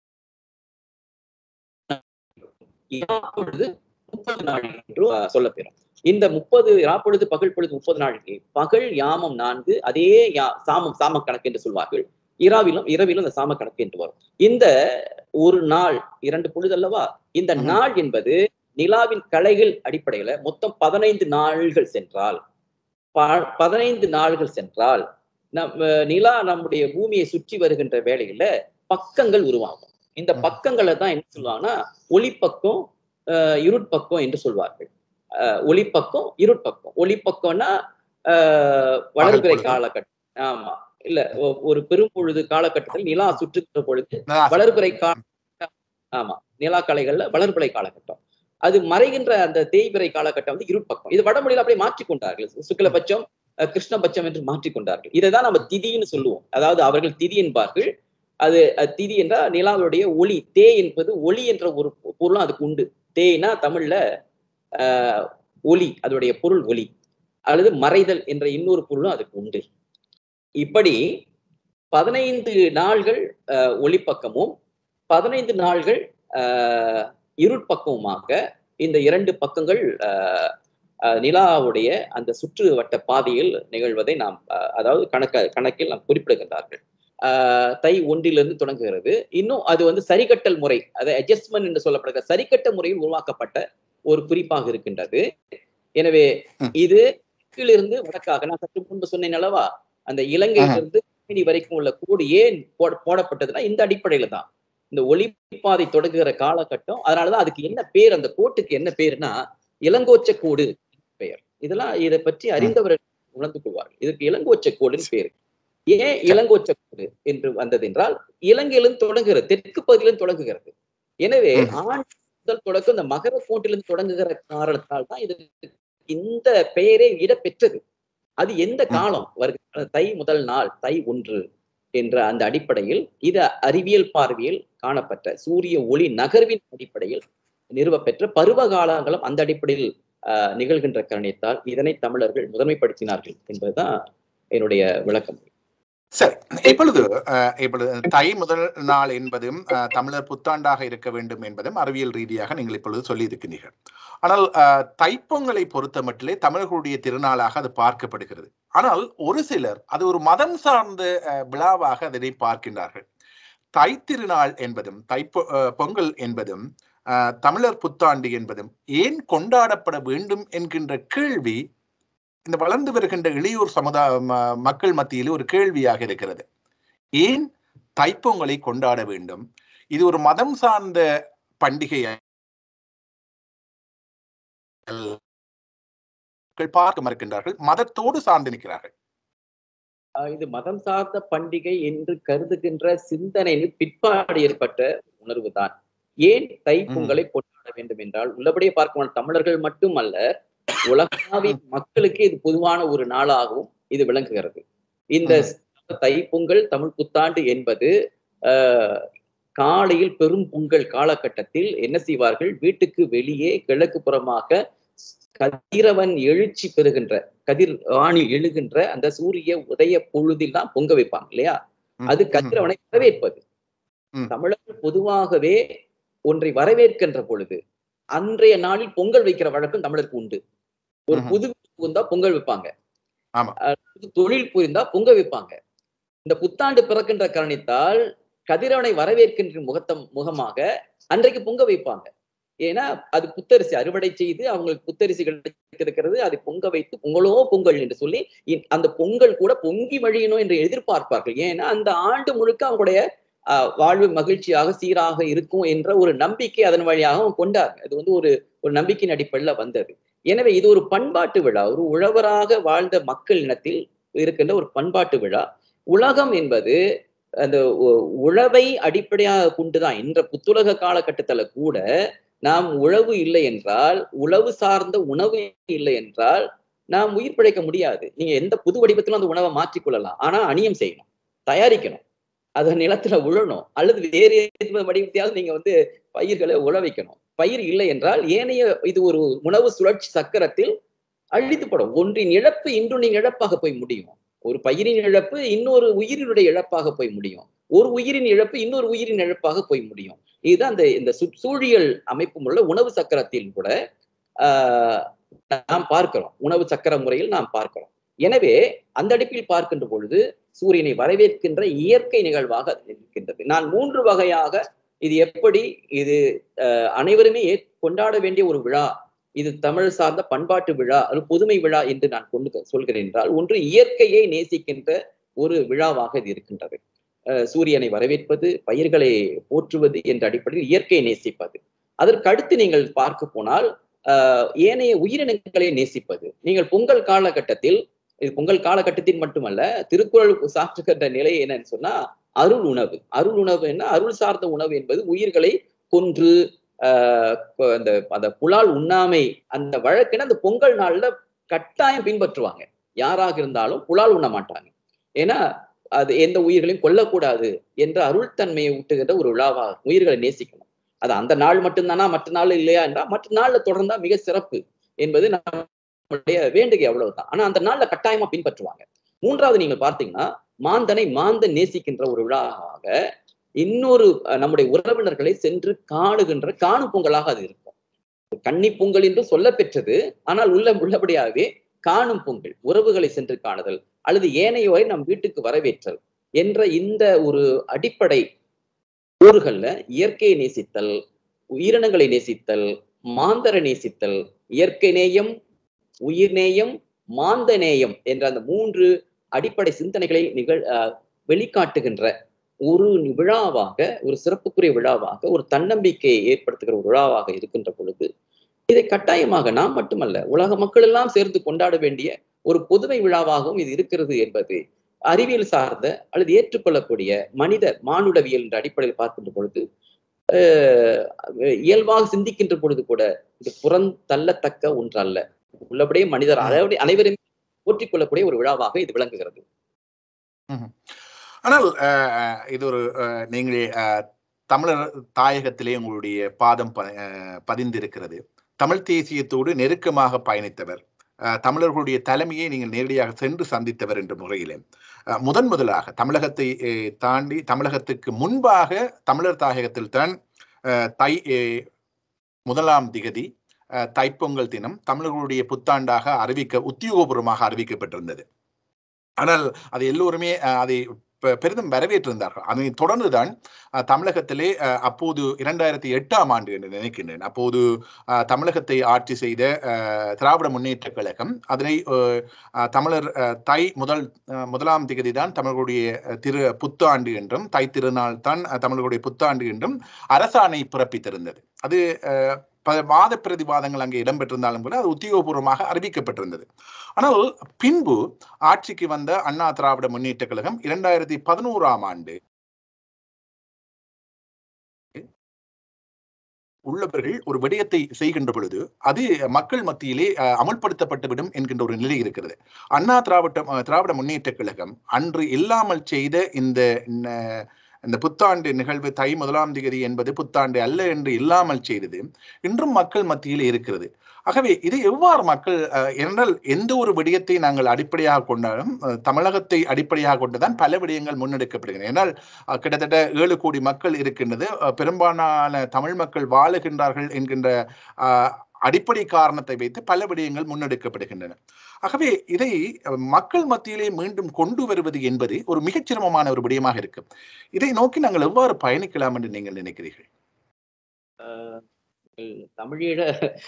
பொழுது முப்பது நாழிகை என்று சொல்லப்பெறும் இந்த முப்பது பொழுது பகல் பொழுது முப்பது நாழிகை பகல் யாமம் நான்கு அதே யா சாமம் சாம கணக்கு என்று சொல்வார்கள் இரவிலும் இரவிலும் இந்த சாம கணக்கு என்று வரும் இந்த ஒரு நாள் இரண்டு பொழுது அல்லவா இந்த நாள் என்பது நிலாவின் கலைகள் அடிப்படையில மொத்தம் பதினைந்து நாள்கள் சென்றால் பதினைந்து நாள்கள் சென்றால் நம் நிலா நம்முடைய பூமியை சுற்றி வருகின்ற வேளையில பக்கங்கள் உருவாகும் இந்த பக்கங்களை தான் என்ன சொல்லுவாங்கன்னா ஒளிப்பக்கம் இருட்பக்கம் என்று சொல்வார்கள் ஒளிப்பக்கம் இருட்பக்கம் ஒளிப்பக்கம்னா வளர்பிறை காலகட்டம் ஆமா இல்ல ஒரு பெரும்பொழுது காலகட்டத்தில் நிலா சுற்றுகிற பொழுது வளர்பிறை கால ஆமா நிலா கலைகள்ல வளர்பிறை காலகட்டம் அது மறைகின்ற அந்த தேய்பிறை காலகட்டம் வந்து இருட்பக்கம் இது வடமொழியில அப்படியே மாற்றிக்கொண்டார்கள் சுக்லபட்சம் கிருஷ்ணபட்சம் என்று மாற்றிக்கொண்டார்கள் இதை தான் நம்ம திதின்னு சொல்லுவோம் அதாவது அவர்கள் திதி என்பார்கள் அது திதி என்றால் நிலாவுடைய ஒளி தே என்பது ஒளி என்ற ஒரு பொருளும் அதுக்கு உண்டு தேய்னா தமிழ்ல ஆஹ் ஒளி அதனுடைய பொருள் ஒளி அல்லது மறைதல் என்ற இன்னொரு பொருளும் அதுக்கு உண்டு இப்படி பதினைந்து நாள்கள் ஒளிப்பக்கமும் பதினைந்து நாள்கள் இருட்பக்கமுமாக இந்த இரண்டு பக்கங்கள் நிலாவுடைய அந்த சுற்று வட்ட பாதையில் நிகழ்வதை நாம் அதாவது கணக்க கணக்கில் நாம் குறிப்பிடுகின்றார்கள் தை ஒன்றிலிருந்து தொடங்குகிறது இன்னும் அது வந்து சரிகட்டல் முறை அதை அட்ஜஸ்ட்மெண்ட் என்று சொல்லப்படுகிற சரிக்கட்ட முறையில் உருவாக்கப்பட்ட ஒரு குறிப்பாக இருக்கின்றது எனவே இது கிழக்கிலிருந்து வடக்காக நான் சற்று முன்பு சொன்னேன் அல்லவா அந்த இலங்கையிலிருந்து வரைக்கும் உள்ள கோடு ஏன் போடப்பட்டதுன்னா இந்த அடிப்படையில தான் இந்த ஒளிப்பாதை தொடங்குகிற காலகட்டம் அதனாலதான் அதுக்கு என்ன பேர் அந்த கோட்டுக்கு என்ன பேருனா இளங்கோச்ச கோடு பெயர் இதெல்லாம் இதை பற்றி அறிந்தவர்கள் உணர்ந்து கொள்வார்கள் இதுக்கு இளங்கோச்ச கோடுன்னு பேரு ஏன் இளங்கோச்ச கோடு என்று வந்தது என்றால் இலங்கையிலிருந்து தொடங்குகிறது தெற்கு பகுதியிலிருந்து தொடங்குகிறது எனவே ம். ஆண் முதல் தொடக்கம் இந்த மகர கோட்டிலிருந்து தொடங்குகிற காரணத்தால் தான் இது இந்த பெயரே இட பெற்றது அது எந்த ம். காலம் வருகிற தை முதல் நாள் தை ஒன்று என்ற அந்த அடிப்படையில் இது அறிவியல் பார்வையில் காணப்பட்ட சூரிய ஒளி நகர்வின் அடிப்படையில் நிறுவப்பெற்ற பருவ காலங்களும் அந்த அடிப்படையில் ஆஹ், நிகழ்கின்ற காரணத்தால் இதனை தமிழர்கள் முதன்மைப்படுத்தினார்கள் என்பதுதான் என்னுடைய விளக்கம் சரி இப்பொழுது அஹ், இப்பொழுது தை முதல் நாள் என்பதும் அஹ், தமிழர் புத்தாண்டாக இருக்க வேண்டும் என்பதும் அறிவியல் ரீதியாக நீங்கள் இப்பொழுது சொல்லி இருக்கின்றீர்கள் ஆனால் அஹ், தைப்பொங்கலை பொறுத்த மட்டிலே தமிழர்களுடைய திருநாளாக அது பார்க்கப்படுகிறது ஆனால் ஒரு சிலர் அது ஒரு மதம் சார்ந்த அஹ், விழாவாக அதனை பார்க்கின்றார்கள் தை திருநாள் என்பதும் தைப்பொ அஹ், பொங்கல் என்பதும் அஹ், தமிழர் புத்தாண்டு என்பதும் ஏன் கொண்டாடப்பட வேண்டும் என்கின்ற கேள்வி இந்த வளர்ந்து வருகின்ற இளையோர் சமுதாய ம- மக்கள் மத்தியில் ஒரு கேள்வியாக இருக்கிறது ஏன் தைப்பொங்கலை கொண்டாட வேண்டும் இது ஒரு மதம் சார்ந்த பண்டிகை அல்ல. மக்கள் பார்க்க மறுக்கின்றார்கள் மதத்தோடு சார்ந்து நிற்கிறார்கள் ஆஹ் இது மதம் சார்ந்த பண்டிகை என்று கருதுகின்ற சிந்தனையில் பிற்பாடு ஏற்பட்ட உணர்வு தான் ஏன் தைப்பொங்கலை கொண்டாட வேண்டும் என்றால் உள்ளபடியே பார்க்க தமிழர்கள் மட்டுமல்ல உலகாவிய மக்களுக்கு இது பொதுவான ஒரு நாளாகவும் இது விளங்குகிறது இந்த தைப்பொங்கல் தமிழ் புத்தாண்டு என்பது ஆஹ் காலையில் பெரும் பொங்கல் காலகட்டத்தில் என்ன செய்வார்கள் வீட்டுக்கு வெளியே கிழக்கு புறமாக கதிரவன் எழுச்சி பெறுகின்ற கதிர் வானில் எழுகின்ற அந்த சூரிய உதய பொழுதில் தான் பொங்க வைப்பாங்க இல்லையா ம், அது ம், கதிரவனை வரவேற்பது ம். தமிழர்கள் பொதுவாகவே ஒன்றை வரவேற்கின்ற பொழுது அன்றைய நாளில் பொங்கல் வைக்கிற வழக்கம் தமிழருக்கு உண்டு ஒரு ம்ஹும். புது வீடு புகுந்தா பொங்கல் வைப்பாங்க ஆமா. அஹ் புது தொழில் புரிந்தா பொங்க வைப்பாங்க இந்த புத்தாண்டு பிறக்கின்ற காரணத்தால் கதிரவனை வரவேற்கின்ற முகத்தம் முகமாக அன்றைக்கு பொங்க வைப்பாங்க ஏன்னா அது புத்தரிசி அறுவடை செய்து அவங்களுக்கு புத்தரிசி கிடைக்கிறது அதை பொங்க வைத்து பொங்கலோ பொங்கல் என்று சொல்லி இ- அந்த பொங்கல் கூட பொங்கி வழியணும் என்று எதிர்பார்ப்பார்கள் ஏன்னா அந்த ஆண்டு முழுக்க அவங்களுடைய ஆஹ், வாழ்வு மகிழ்ச்சியாக சீராக இருக்கும் என்ற ஒரு நம்பிக்கை அதன் வழியாக அவங்க கொண்டாங்க அது வந்து ஒரு ஒரு நம்பிக்கையின் அடிப்படையில் வந்தது எனவே இது ஒரு பண்பாட்டு விழா ஒரு உழவராக வாழ்ந்த மக்கள் இனத்தில் இருக்கின்ற ஒரு பண்பாட்டு விழா உலகம் என்பது அந்த உ- உழவை அடிப்படையாக கொண்டுதான் இன்ற புத்துலக காலகட்டத்துல கூட நாம் உழவு இல்லை என்றால் உழவு சார்ந்த உணவு இல்லை என்றால் நாம் உயிர் பிழைக்க முடியாது நீங்க எந்த புது வடிவத்திலும் அந்த உணவை மாற்றிக்கொள்ளலாம் ஆனா அணியம் செய்யணும் தயாரிக்கணும் அதை நிலத்துல உழணும் அல்லது வேறு எந்த வடிவத்தையாவது நீங்க வந்து பயிர்களை உழ வைக்கணும் பயிர் இல்லை என்றால் ஏனைய இது ஒரு உணவு சுழற்சி சக்கரத்தில் அழித்துப்படும் ஒன்றின் இழப்பு இன்னொன்றின் இழப்பாக போய் முடியும் ஒரு பயிரின் இழப்பு இன்னொரு உயிரினுடைய இழப்பாக போய் முடியும் ஒரு உயிரின் இழப்பு இன்னொரு உயிரின் இழப்பாக போய் முடியும் இதுதான் அந்த இந்த சு- சூழியல் அமைப்பு உள்ள உணவு சக்கரத்தில் கூட ஆஹ் நாம் பார்க்கிறோம் உணவு சக்கர முறையில் நாம் பார்க்கிறோம் எனவே அந்த அடிப்பில் பார்க்கின்ற பொழுது சூரியனை வரவேற்கின்ற இயற்கை நிகழ்வாக அது இருக்கின்றது நான் மூன்று வகையாக இது எப்படி இது அஹ், அனைவருமே ஏ- கொண்டாட வேண்டிய ஒரு விழா இது தமிழ் சார்ந்த பண்பாட்டு விழா அது புதுமை விழா என்று நான் கொண்டு சொல்கிறேன் என்றால் ஒன்று இயற்கையை நேசிக்கின்ற ஒரு விழாவாக இது இருக்கின்றது அஹ், சூரியனை வரவேற்பது பயிர்களை போற்றுவது என்ற அடிப்படையில் இயற்கையை நேசிப்பது அதற்கு அடுத்து நீங்கள் பார்க்க போனால் ஆஹ், ஏனைய உயிரினங்களை நேசிப்பது நீங்கள் பொங்கல் காலகட்டத்தில் இது பொங்கல் காலகட்டத்தில் மட்டுமல்ல திருக்குறள் சாற்றுகின்ற நிலை என்னன்னு சொன்னா அருள் உணவு அருள் உணவு என்ன அருள் சார்ந்த உணவு என்பது உயிர்களை கொன்று ஆஹ் கொ- அந்த அந்த புலால் உண்ணாமை அந்த வழக்கின அந்த பொங்கல் நாள்ல கட்டாயம் பின்பற்றுவாங்க யாராக இருந்தாலும் புலால் உண்ண மாட்டாங்க ஏன்னா அது எந்த உயிர்களையும் கொல்லக்கூடாது என்ற அருள்தன்மையை ஊட்டுகின்ற ஒரு விழாவாக உயிர்களை நேசிக்கணும் அது அந்த நாள் மட்டும்தானா மற்ற நாள் இல்லையா என்றால் மற்ற நாள்ல தொடர்ந்தா மிக சிறப்பு என்பது நம்முடைய வேண்டுகை அவ்வளவுதான் ஆனா அந்த நாள்ல கட்டாயமா பின்பற்றுவாங்க மூன்றாவது நீங்கள் பார்த்தீங்கன்னா மாந்தனை மாந்தன் நேசிக்கின்ற ஒரு விழாவாக இன்னொரு அஹ், நம்முடைய உறவினர்களை சென்று காணுகின்ற காணும் பொங்கலாக அது இருக்கும் கன்னி பொங்கல் என்று சொல்ல பெற்றது ஆனால் உள்ள உள்ளபடியாகவே காணும் பொங்கல் உறவுகளை சென்று காணுதல் அல்லது ஏனையோரை நம் வீட்டுக்கு வரவேற்றல் என்ற இந்த ஒரு அடிப்படை ஊர்கள்ல இயற்கையை நேசித்தல் உயிரினங்களை நேசித்தல் மாந்தரை நேசித்தல் இயற்கை நேயம் உயிர் நேயம் மாந்த நேயம் என்ற அந்த மூன்று அடிப்படை சிந்தனைகளை நிகழ் அஹ் வெளிக்காட்டுகின்ற ஒரு விழாவாக ஒரு சிறப்புக்குரிய விழாவாக ஒரு தன்னம்பிக்கையை ஏற்படுத்துகிற ஒரு விழாவாக இருக்கின்ற பொழுது இதை கட்டாயமாக நாம் மட்டுமல்ல உலக மக்கள் எல்லாம் சேர்ந்து கொண்டாட வேண்டிய ஒரு பொதுமை விழாவாகவும் இது இருக்கிறது என்பது அறிவியல் சார்ந்த அல்லது ஏற்றுக்கொள்ளக்கூடிய மனித மானுடவியல் என்ற அடிப்படையில் பார்க்கின்ற பொழுது இயல்பாக சிந்திக்கின்ற பொழுது கூட இது புறந்தள்ளத்தக்க ஒன்று அல்ல உள்ளபடியே மனிதர் அனைவரையும் அனைவரையும் போற்றிக் கொள்ளக்கூடிய ஒரு விழாவாக இது விளங்குகிறது ஆனால் இது ஒரு நீங்கள் தமிழர் தாயகத்திலே உங்களுடைய பாதம் பதிந்திருக்கிறது தமிழ் தேசியத்தோடு நெருக்கமாக பயணித்தவர் தமிழர்களுடைய தலைமையை நீங்கள் நேரடியாக சென்று சந்தித்தவர் என்ற முறையிலே முதன் முதலாக தமிழகத்தை தாண்டி தமிழகத்துக்கு முன்பாக தமிழர் தாயகத்தில் தான் தை முதலாம் திகதி தைப்பொங்கல் தினம் தமிழர்களுடைய புத்தாண்டாக அறிவிக்க உத்தியோகபூர்வமாக அறிவிக்கப்பட்டிருந்தது ஆனால் அது எல்லோருமே அதை பெரிதும் வரவேற்றிருந்தார்கள் அதை தொடர்ந்துதான் தமிழகத்திலே அப்போது இரண்டாயிரத்தி எட்டாம் ஆண்டு என்று நினைக்கின்றேன் அப்போது தமிழகத்தை ஆட்சி செய்த திராவிட முன்னேற்ற கழகம் அதனை தமிழர் தை முதல் முதலாம் திகதி தான் தமிழர்களுடைய திரு புத்தாண்டு என்றும் தை திருநாள் தான் தமிழர்களுடைய புத்தாண்டு என்றும் அரசாணை பிறப்பித்திருந்தது அது வாத பிரதிவாதங்கள் அங்கே இடம்பெற்றிருந்தாலும் கூட அது உத்தியோகபூர்வமாக அறிவிக்கப்பட்டிருந்தது ஆனால் பின்பு ஆட்சிக்கு வந்த அண்ணா திராவிட முன்னேற்ற கழகம் இரண்டாயிரத்தி பதினோராம் ஆண்டு உள்ளவர்கள் ஒரு விடயத்தை செய்கின்ற பொழுது அது மக்கள் மத்தியிலே அமல்படுத்தப்பட்டுவிடும் என்கின்ற ஒரு நிலை இருக்கிறது அண்ணா திராவிட திராவிட முன்னேற்ற கழகம் அன்று இல்லாமல் செய்த இந்த இந்த புத்தாண்டு நிகழ்வு தை முதலாம் தேதி என்பது புத்தாண்டு அல்ல என்று இல்லாமல் செய்தது இன்றும் மக்கள் மத்தியில் இருக்கிறது ஆகவே இதை எவ்வாறு மக்கள் என்றால் எந்த ஒரு விடயத்தை நாங்கள் அடிப்படையாக கொண்டாலும் தமிழகத்தை அடிப்படையாக கொண்டுதான் பல விடயங்கள் முன்னெடுக்கப்படுகின்றன ஏன்னால் கிட்டத்தட்ட ஏழு கோடி மக்கள் இருக்கின்றது பெரும்பாலான தமிழ் மக்கள் வாழுகின்றார்கள் என்கின்ற அடிப்படை காரணத்தை வைத்து பல விடயங்கள் முன்னெடுக்கப்படுகின்றன ஆகவே இதை மக்கள் மத்தியிலே மீண்டும் கொண்டு வருவது என்பது ஒரு மிகச்சிரமமான ஒரு விடயமாக இருக்கும் இதை நோக்கி நாங்கள் எவ்வாறு பயணிக்கலாம் என்று நீங்கள் நினைக்கிறீர்கள் தமிழீழ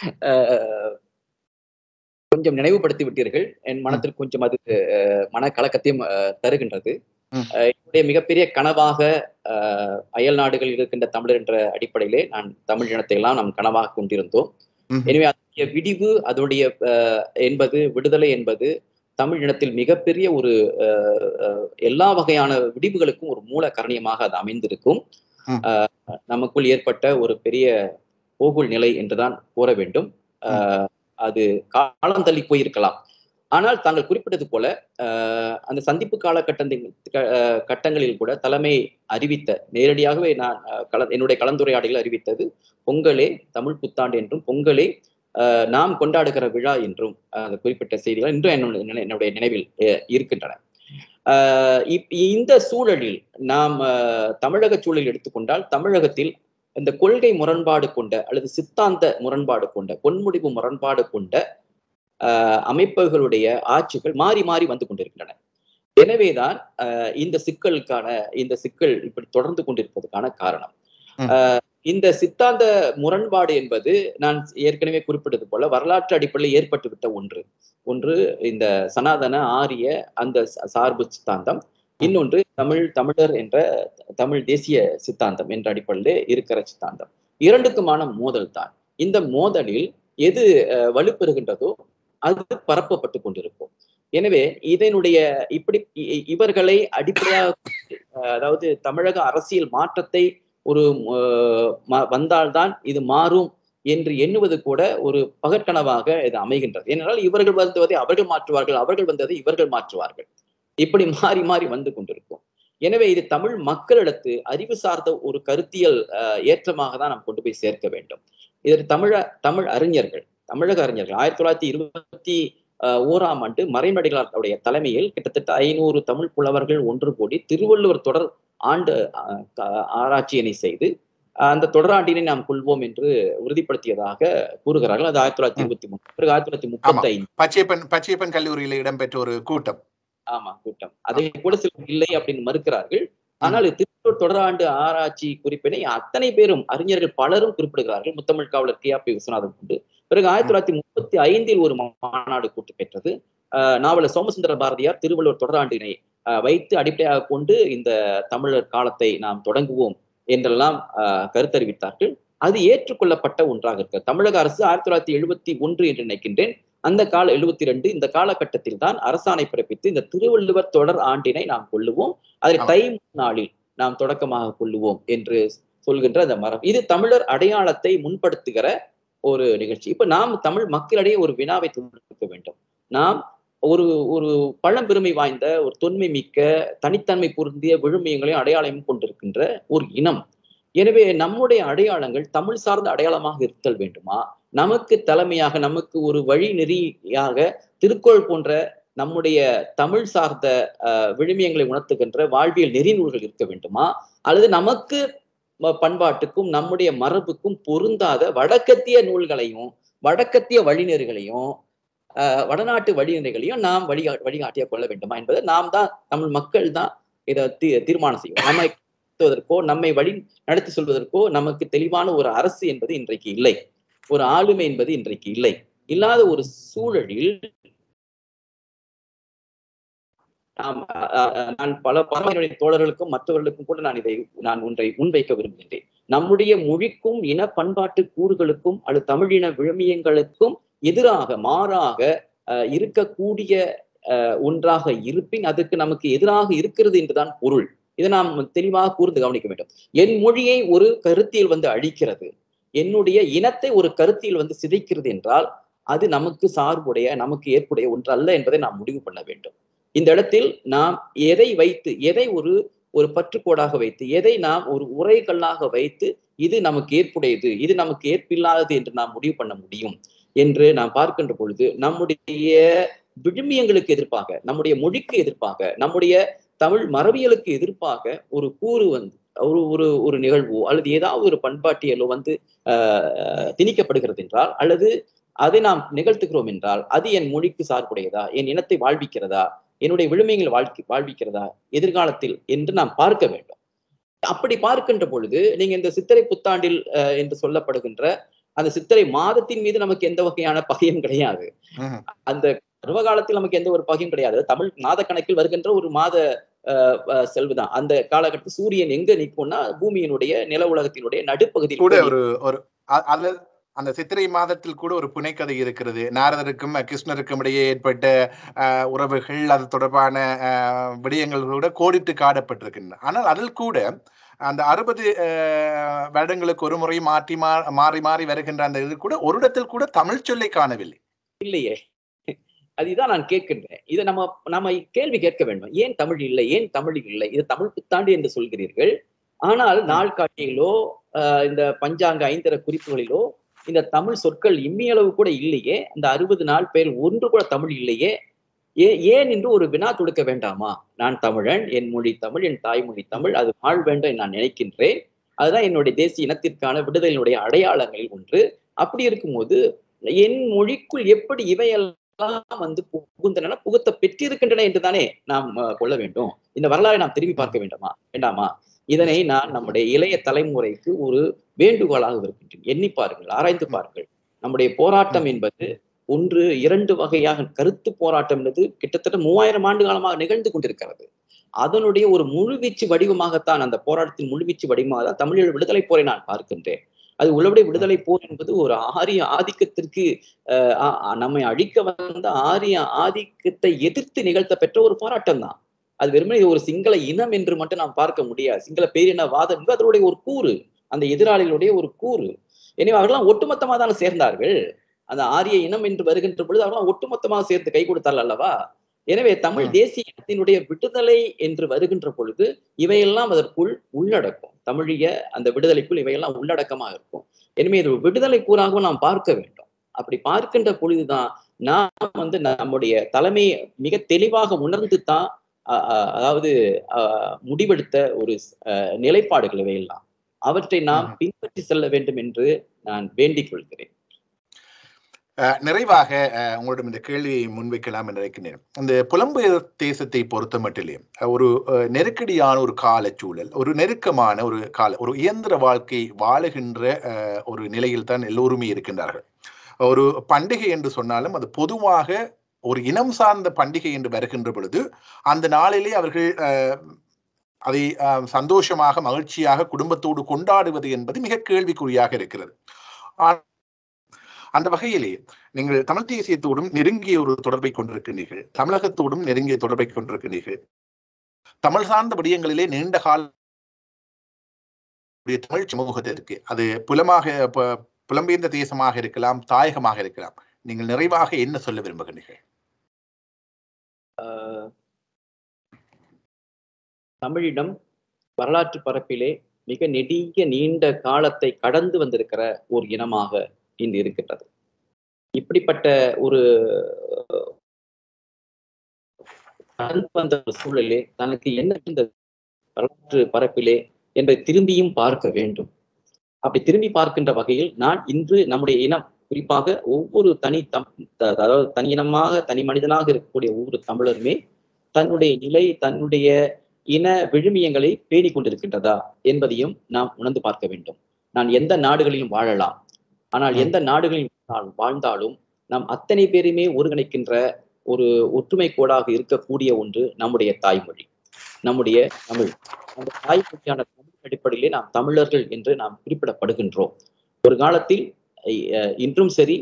கொஞ்சம் நினைவுபடுத்தி விட்டீர்கள் என் மனத்திற்கு கொஞ்சம் அது மன கலக்கத்தையும் தருகின்றது என்னுடைய மிகப்பெரிய கனவாக அயல் நாடுகளில் இருக்கின்ற தமிழர் என்ற அடிப்படையிலே நான் தமிழ் இனத்தை எல்லாம் நாம் கனவாக கொண்டிருந்தோம் எனவே அதனுடைய விடிவு அதனுடைய என்பது விடுதலை என்பது தமிழ் இனத்தில் மிகப்பெரிய ஒரு எல்லா வகையான விடிவுகளுக்கும் ஒரு மூல கரணியமாக அது அமைந்திருக்கும் நமக்குள் ஏற்பட்ட ஒரு பெரிய போகுல் நிலை என்றுதான் கூற வேண்டும் அது காலம் தள்ளி போயிருக்கலாம் ஆனால் தாங்கள் குறிப்பிட்டது போல அந்த சந்திப்பு காலகட்டத்தின் கட்டங்களில் கூட தலைமை அறிவித்த நேரடியாகவே நான் கல என்னுடைய கலந்துரையாடலில் அறிவித்தது பொங்கலே தமிழ் புத்தாண்டு என்றும் பொங்கலே நாம் கொண்டாடுகிற விழா என்றும் அந்த குறிப்பிட்ட செய்திகள் இன்றும் என்னுடைய என்னுடைய நினைவில் இருக்கின்றன இந்த சூழலில் நாம் தமிழக சூழலில் எடுத்துக்கொண்டால் தமிழகத்தில் இந்த கொள்கை முரண்பாடு கொண்ட அல்லது சித்தாந்த முரண்பாடு கொண்ட பொன்முடிவு முரண்பாடு கொண்ட அமைப்புகளுடைய ஆட்சிகள் மாறி மாறி வந்து கொண்டிருக்கின்றன எனவேதான் இந்த சிக்கலுக்கான இந்த சிக்கல் இப்படி தொடர்ந்து கொண்டிருப்பதற்கான காரணம் இந்த சித்தாந்த முரண்பாடு என்பது நான் ஏற்கனவே குறிப்பிட்டது போல வரலாற்று அடிப்படையில் ஏற்பட்டுவிட்ட ஒன்று ஒன்று இந்த சனாதன ஆரிய அந்த சார்பு சித்தாந்தம் இன்னொன்று தமிழ் தமிழர் என்ற தமிழ் தேசிய சித்தாந்தம் என்ற அடிப்படையில் இருக்கிற சித்தாந்தம் இரண்டுக்குமான மோதல் தான் இந்த மோதலில் எது வலுப்பெறுகின்றதோ அது பரப்பப்பட்டு கொண்டிருக்கும் எனவே இதனுடைய இப்படி இவர்களை அடிப்படையாக அதாவது தமிழக அரசியல் மாற்றத்தை ஒரு வந்தால்தான் இது மாறும் என்று எண்ணுவது கூட ஒரு பகற்கனவாக இது அமைகின்றது ஏனென்றால் இவர்கள் வருவதை அவர்கள் மாற்றுவார்கள் அவர்கள் வந்ததை இவர்கள் மாற்றுவார்கள் இப்படி மாறி மாறி வந்து கொண்டிருக்கும் எனவே இது தமிழ் மக்களிடத்து அறிவு சார்ந்த ஒரு கருத்தியல் ஏற்றமாக தான் நாம் கொண்டு போய் சேர்க்க வேண்டும் இதற்கு தமிழ தமிழ் அறிஞர்கள் தமிழக அறிஞர்கள் ஆயிரத்தி தொள்ளாயிரத்தி இருபத்தி ஓராம் ஆண்டு மறைமடிகளாருடைய தலைமையில் கிட்டத்தட்ட ஐநூறு தமிழ் புலவர்கள் ஒன்று கூடி திருவள்ளுவர் தொடர் ஆண்டு ஆராய்ச்சியினை செய்து அந்த தொடராண்டினை நாம் கொள்வோம் என்று உறுதிப்படுத்தியதாக கூறுகிறார்கள் அது ஆயிரத்தி தொள்ளாயிரத்தி இருபத்தி மூணு பிறகு ஆயிரத்தி தொள்ளாயிரத்தி முப்பத்தி ஐந்து பச்சையப்பன் பச்சையப்பன் கல்லூரியில் இடம்பெற்ற ஒரு கூட்டம் ஆமா கூட்டம் அதை கூட சில இல்லை அப்படின்னு மறுக்கிறார்கள் ஆனால் திருவள்ளூர் தொடராண்டு ஆராய்ச்சி குறிப்பினை அத்தனை பேரும் அறிஞர்கள் பலரும் குறிப்பிடுகிறார்கள் முத்தமிழ் காவலர் கே பி விஸ்வநாதன் கொண்டு பிறகு ஆயிரத்தி தொள்ளாயிரத்தி முப்பத்தி ஐந்தில் ஒரு மாநாடு கூட்டு பெற்றது நாவலர் சோமசுந்தர பாரதியார் திருவள்ளுவர் தொடராண்டினை அஹ், வைத்து அடிப்படையாக கொண்டு இந்த தமிழர் காலத்தை நாம் தொடங்குவோம் என்றெல்லாம் அஹ், கருத்தறிவித்தார்கள் அது ஏற்றுக்கொள்ளப்பட்ட ஒன்றாக இருக்கிறது தமிழக அரசு ஆயிரத்தி தொள்ளாயிரத்தி எழுபத்தி ஒன்று என்று நினைக்கின்றேன் அந்த கால எழுபத்தி ரெண்டு இந்த காலகட்டத்தில் தான் அரசாணை பிறப்பித்து இந்த திருவள்ளுவர் தொடர் ஆண்டினை நாம் கொள்ளுவோம் அதை ஆமா. தை நாளில் நாம் தொடக்கமாக கொள்ளுவோம் என்று சொல்கின்ற அந்த மரம் இது தமிழர் அடையாளத்தை முன்படுத்துகிற ஒரு நிகழ்ச்சி இப்ப நாம் தமிழ் மக்களிடையே ஒரு வினாவை தொடுக்க வேண்டும் நாம் ஒரு ஒரு பழம்பெருமை வாய்ந்த ஒரு தொன்மை மிக்க தனித்தன்மை பொருந்திய விழுமியங்களையும் அடையாளமும் கொண்டிருக்கின்ற ஒரு இனம் எனவே நம்முடைய அடையாளங்கள் தமிழ் சார்ந்த அடையாளமாக இருத்தல் வேண்டுமா நமக்கு தலைமையாக நமக்கு ஒரு வழி நெறியாக திருக்குறள் போன்ற நம்முடைய தமிழ் சார்ந்த அஹ், விழுமியங்களை உணர்த்துகின்ற வாழ்வியல் நெறிநூல்கள் இருக்க வேண்டுமா அல்லது நமக்கு ம- பண்பாட்டுக்கும் நம்முடைய மரபுக்கும் பொருந்தாத வடக்கத்திய நூல்களையும் வடக்கத்திய வழிநெறிகளையும் அஹ், வடநாட்டு வழிநெறிகளையும் நாம் வழிகா வழிகாட்டியா கொள்ள வேண்டுமா என்பதை நாம் தான் தமிழ் மக்கள் தான் இதை தீ- தீர்மானம் செய்யும் நம்மை நடத்துவதற்கோ நம்மை வழி நடத்தி சொல்வதற்கோ நமக்கு தெளிவான ஒரு அரசு என்பது இன்றைக்கு இல்லை ஒரு ஆளுமை என்பது இன்றைக்கு இல்லை இல்லாத ஒரு சூழலில் நாம் அ- அ- அ- நான் பல பரவாயில்லை தோழர்களுக்கும் மற்றவர்களுக்கும் கூட நான் இதை நான் ஒன்றை முன்வைக்க விரும்புகின்றேன் நம்முடைய மொழிக்கும் இன பண்பாட்டு கூறுகளுக்கும் அல்லது தமிழின விழுமியங்களுக்கும் எதிராக மாறாக அஹ், இருக்கக்கூடிய அஹ், ஒன்றாக இருப்பின் அதுக்கு நமக்கு எதிராக இருக்கிறது என்றுதான் பொருள் இதை நாம் தெளிவாக கூர்ந்து கவனிக்க வேண்டும் என் மொழியை ஒரு கருத்தியல் வந்து அழிக்கிறது என்னுடைய இனத்தை ஒரு கருத்தியல் வந்து சிதைக்கிறது என்றால் அது நமக்கு சார்புடைய நமக்கு ஏற்புடைய ஒன்று அல்ல என்பதை நாம் முடிவு பண்ண வேண்டும் இந்த இடத்தில் நாம் எதை வைத்து எதை ஒரு ஒரு பற்றுக்கோடாக வைத்து எதை நாம் ஒரு உரைகல்லாக வைத்து இது நமக்கு ஏற்புடையது இது நமக்கு ஏற்பில்லாதது என்று நாம் முடிவு பண்ண முடியும் என்று நாம் பார்க்கின்ற பொழுது நம்முடைய விழுமியங்களுக்கு எதிர்ப்பாக நம்முடைய மொழிக்கு எதிர்ப்பாக நம்முடைய தமிழ் மரபியலுக்கு எதிர்ப்பாக ஒரு கூறு வந்து ஒரு ஒரு ஒரு நிகழ்வோ அல்லது ஏதாவது ஒரு பண்பாட்டியலோ வந்து ஆஹ் திணிக்கப்படுகிறது என்றால் அல்லது அதை நாம் நிகழ்த்துகிறோம் என்றால் அது என் மொழிக்கு சார்புடையதா என் இனத்தை வாழ்விக்கிறதா என்னுடைய விழுமியங்கள் வாழ்க்கை வாழ்விக்கிறதா எதிர்காலத்தில் என்று நாம் பார்க்க வேண்டும் அப்படி பார்க்கின்ற பொழுது நீங்க இந்த சித்திரை புத்தாண்டில் அஹ், என்று சொல்லப்படுகின்ற அந்த சித்திரை மாதத்தின் மீது நமக்கு எந்த வகையான பகையும் கிடையாது ம்ஹும். அந்த பருவகாலத்தில் நமக்கு எந்த ஒரு பகையும் கிடையாது தமிழ் மாத கணக்கில் வருகின்ற ஒரு மாத அஹ், அஹ், செல்வுதான் அந்த காலகட்டத்தில் சூரியன் எங்க நிற்கும்னா பூமியினுடைய நில உலகத்தினுடைய நடுப்பகுதியில் கூட போய் ஒரு ஒரு அ- அதுல அந்த சித்திரை மாதத்தில் கூட ஒரு புனைக்கதை இருக்கிறது நாரதருக்கும் அஹ், கிருஷ்ணருக்கும் இடையே ஏற்பட்ட அஹ், உறவுகள் அது தொடர்பான அஹ், விடயங்கள் கூட கோடிட்டு காணப்பட்டிருக்கின்றன ஆனால் அதில் கூட அந்த அறுபது வருடங்களுக்கு ஒரு முறை மாற்றி மா- மாறி மாறி வருகின்ற அந்த இது கூட ஒரு இடத்தில் கூட தமிழ் சொல்லை காணவில்லை இல்லையே அதுதான் நான் கேட்கின்றேன் இதை நம்ம நம்ம கேள்வி கேட்க வேண்டும் ஏன் தமிழ் இல்லை ஏன் தமிழ் இல்லை இது தமிழ் புத்தாண்டு என்று சொல்கிறீர்கள் ஆனால் நாள்காட்டியிலோ ஆஹ் இந்த பஞ்சாங்க ஐந்தர குறிப்புகளிலோ இந்த தமிழ் சொற்கள் இம்மியளவு கூட இல்லையே அந்த அறுபது நாள் பேர் ஒன்று கூட தமிழ் இல்லையே ஏ ஏன் என்று ஒரு வினா தொடுக்க வேண்டாமா நான் தமிழன் என் மொழி தமிழ் என் தாய்மொழி தமிழ் அது வாழ் வேண்டும் என்று நான் நினைக்கின்றேன் அதுதான் என்னுடைய தேசிய இனத்திற்கான விடுதலையினுடைய அடையாளங்களில் ஒன்று அப்படி இருக்கும்போது என் மொழிக்குள் எப்படி இவையெல்லாம் வந்து புகுந்தன புகுத்த பெற்றிருக்கின்றன என்றுதானே நாம் அஹ், கொள்ள வேண்டும் இந்த வரலாறை நாம் திரும்பி பார்க்க வேண்டாமா வேண்டாமா இதனை நான் நம்முடைய இளைய தலைமுறைக்கு ஒரு வேண்டுகோளாக இருக்கின்றேன் எண்ணி பாருங்கள் ஆராய்ந்து பாருங்கள் நம்முடைய போராட்டம் என்பது ஒன்று இரண்டு வகையாக கருத்து போராட்டம் என்பது கிட்டத்தட்ட மூவாயிரம் ஆண்டு காலமாக நிகழ்ந்து கொண்டிருக்கிறது அதனுடைய ஒரு முழுவீச்சு வடிவமாகத்தான் அந்த போராட்டத்தின் முழுவீச்சு வடிவமாக தான் தமிழீழ விடுதலை போரை நான் பார்க்கின்றேன் அது உளவுடைய விடுதலை போர் என்பது ஒரு ஆரிய ஆதிக்கத்திற்கு அஹ், ஆ- ஆ- நம்மை அழிக்க வந்த ஆரிய ஆதிக்கத்தை எதிர்த்து நிகழ்த்த பெற்ற ஒரு போராட்டம் தான் அது வெறுமனே இது ஒரு சிங்கள இனம் என்று மட்டும் நாம் பார்க்க முடியாது சிங்கள பேரினவாதம் என்பது அதனுடைய ஒரு கூறு அந்த எதிராளிகளுடைய ஒரு கூறு எனவே அவர்கள்லாம் ஒட்டுமொத்தமாக தானே சேர்ந்தார்கள் அந்த ஆரிய இனம் என்று வருகின்ற பொழுது அவர்களாம் ஒட்டுமொத்தமாக சேர்த்து கை கொடுத்தார்கள் அல்லவா எனவே தமிழ் ம். தேசிய இனத்தினுடைய விடுதலை என்று வருகின்ற பொழுது இவையெல்லாம் அதற்குள் உள்ளடக்கும் தமிழிய அந்த விடுதலைக்குள் இவையெல்லாம் உள்ளடக்கமாக இருக்கும் எனவே இது ஒரு விடுதலை கூறாகவும் நாம் பார்க்க வேண்டும் அப்படி பார்க்கின்ற பொழுதுதான் நாம் வந்து நம்முடைய தலைமையை மிக தெளிவாக உணர்ந்து தான் அ- அ- அதாவது அஹ், முடிவெடுத்த ஒரு அஹ், நிலைப்பாடுகள் இவையெல்லாம் அவற்றை நாம் ம்ஹும். பின்பற்றி செல்ல வேண்டும் என்று நான் வேண்டிக் கொள்கிறேன் அஹ், நிறைவாக அஹ், உங்களிடம் இந்த கேள்வியை முன்வைக்கலாம் என்று நினைக்கிறேன் இந்த புலம்பெயர் தேசத்தை பொறுத்த மட்டிலே ஒரு அஹ், நெருக்கடியான ஒரு காலச்சூழல் ஒரு நெருக்கமான ஒரு கால ஒரு இயந்திர வாழ்க்கை வாழுகின்ற அஹ், ஒரு நிலையில் தான் எல்லோருமே இருக்கின்றார்கள் ஒரு பண்டிகை என்று சொன்னாலும் அது பொதுவாக ஒரு இனம் சார்ந்த பண்டிகை என்று வருகின்ற பொழுது அந்த நாளிலே அவர்கள் அஹ், அதை அஹ், சந்தோஷமாக மகிழ்ச்சியாக குடும்பத்தோடு கொண்டாடுவது என்பது மிக கேள்விக்குறியாக இருக்கிறது ஆ- அந்த வகையிலே நீங்கள் தமிழ் தேசியத்தோடும் நெருங்கிய ஒரு தொடர்பை கொண்டிருக்கின்றீர்கள் தமிழகத்தோடும் நெருங்கிய தொடர்பை கொண்டிருக்கின்றீர்கள் தமிழ் சார்ந்த விடயங்களிலே நீண்ட கால உடைய தமிழ் சமூகத்திற்கு அது புலமாக ப- புலம்பெயர்ந்த தேசமாக இருக்கலாம் தாயகமாக இருக்கலாம் நீங்கள் நிறைவாக என்ன சொல்ல விரும்புகிறீர்கள் ஆஹ் தமிழிடம் வரலாற்று பரப்பிலே மிக நெடிய நீண்ட காலத்தை கடந்து வந்திருக்கிற ஒரு இனமாக இன்று இருக்கின்றது இப்படிப்பட்ட ஒரு கடந்து வந்த ஒரு சூழலிலே தனக்கு என்ன இந்த வரலாற்று பரப்பிலே என்பதை திரும்பியும் பார்க்க வேண்டும் அப்படி திரும்பி பார்க்கின்ற வகையில் நான் இன்று நம்முடைய இனம் குறிப்பாக ஒவ்வொரு தனி தம் த- அதாவது தனி இனமாக தனி மனிதனாக இருக்கக்கூடிய ஒவ்வொரு தமிழருமே தன்னுடைய நிலை தன்னுடைய இன விழுமியங்களை பேணிக் கொண்டிருக்கின்றதா என்பதையும் நாம் உணர்ந்து பார்க்க வேண்டும் நான் எந்த நாடுகளிலும் வாழலாம் ஆனால் ம். எந்த நாடுகளில் நான் வாழ்ந்தாலும் நாம் அத்தனை பேருமே ஒருங்கிணைக்கின்ற ஒரு ஒற்றுமை கோடாக இருக்கக்கூடிய ஒன்று நம்முடைய தாய்மொழி நம்முடைய தமிழ் அந்த தாய்மொழியான தமிழ் அடிப்படையிலே நாம் தமிழர்கள் என்று நாம் குறிப்பிடப்படுகின்றோம் ஒரு காலத்தில் அஹ், இன்றும் சரி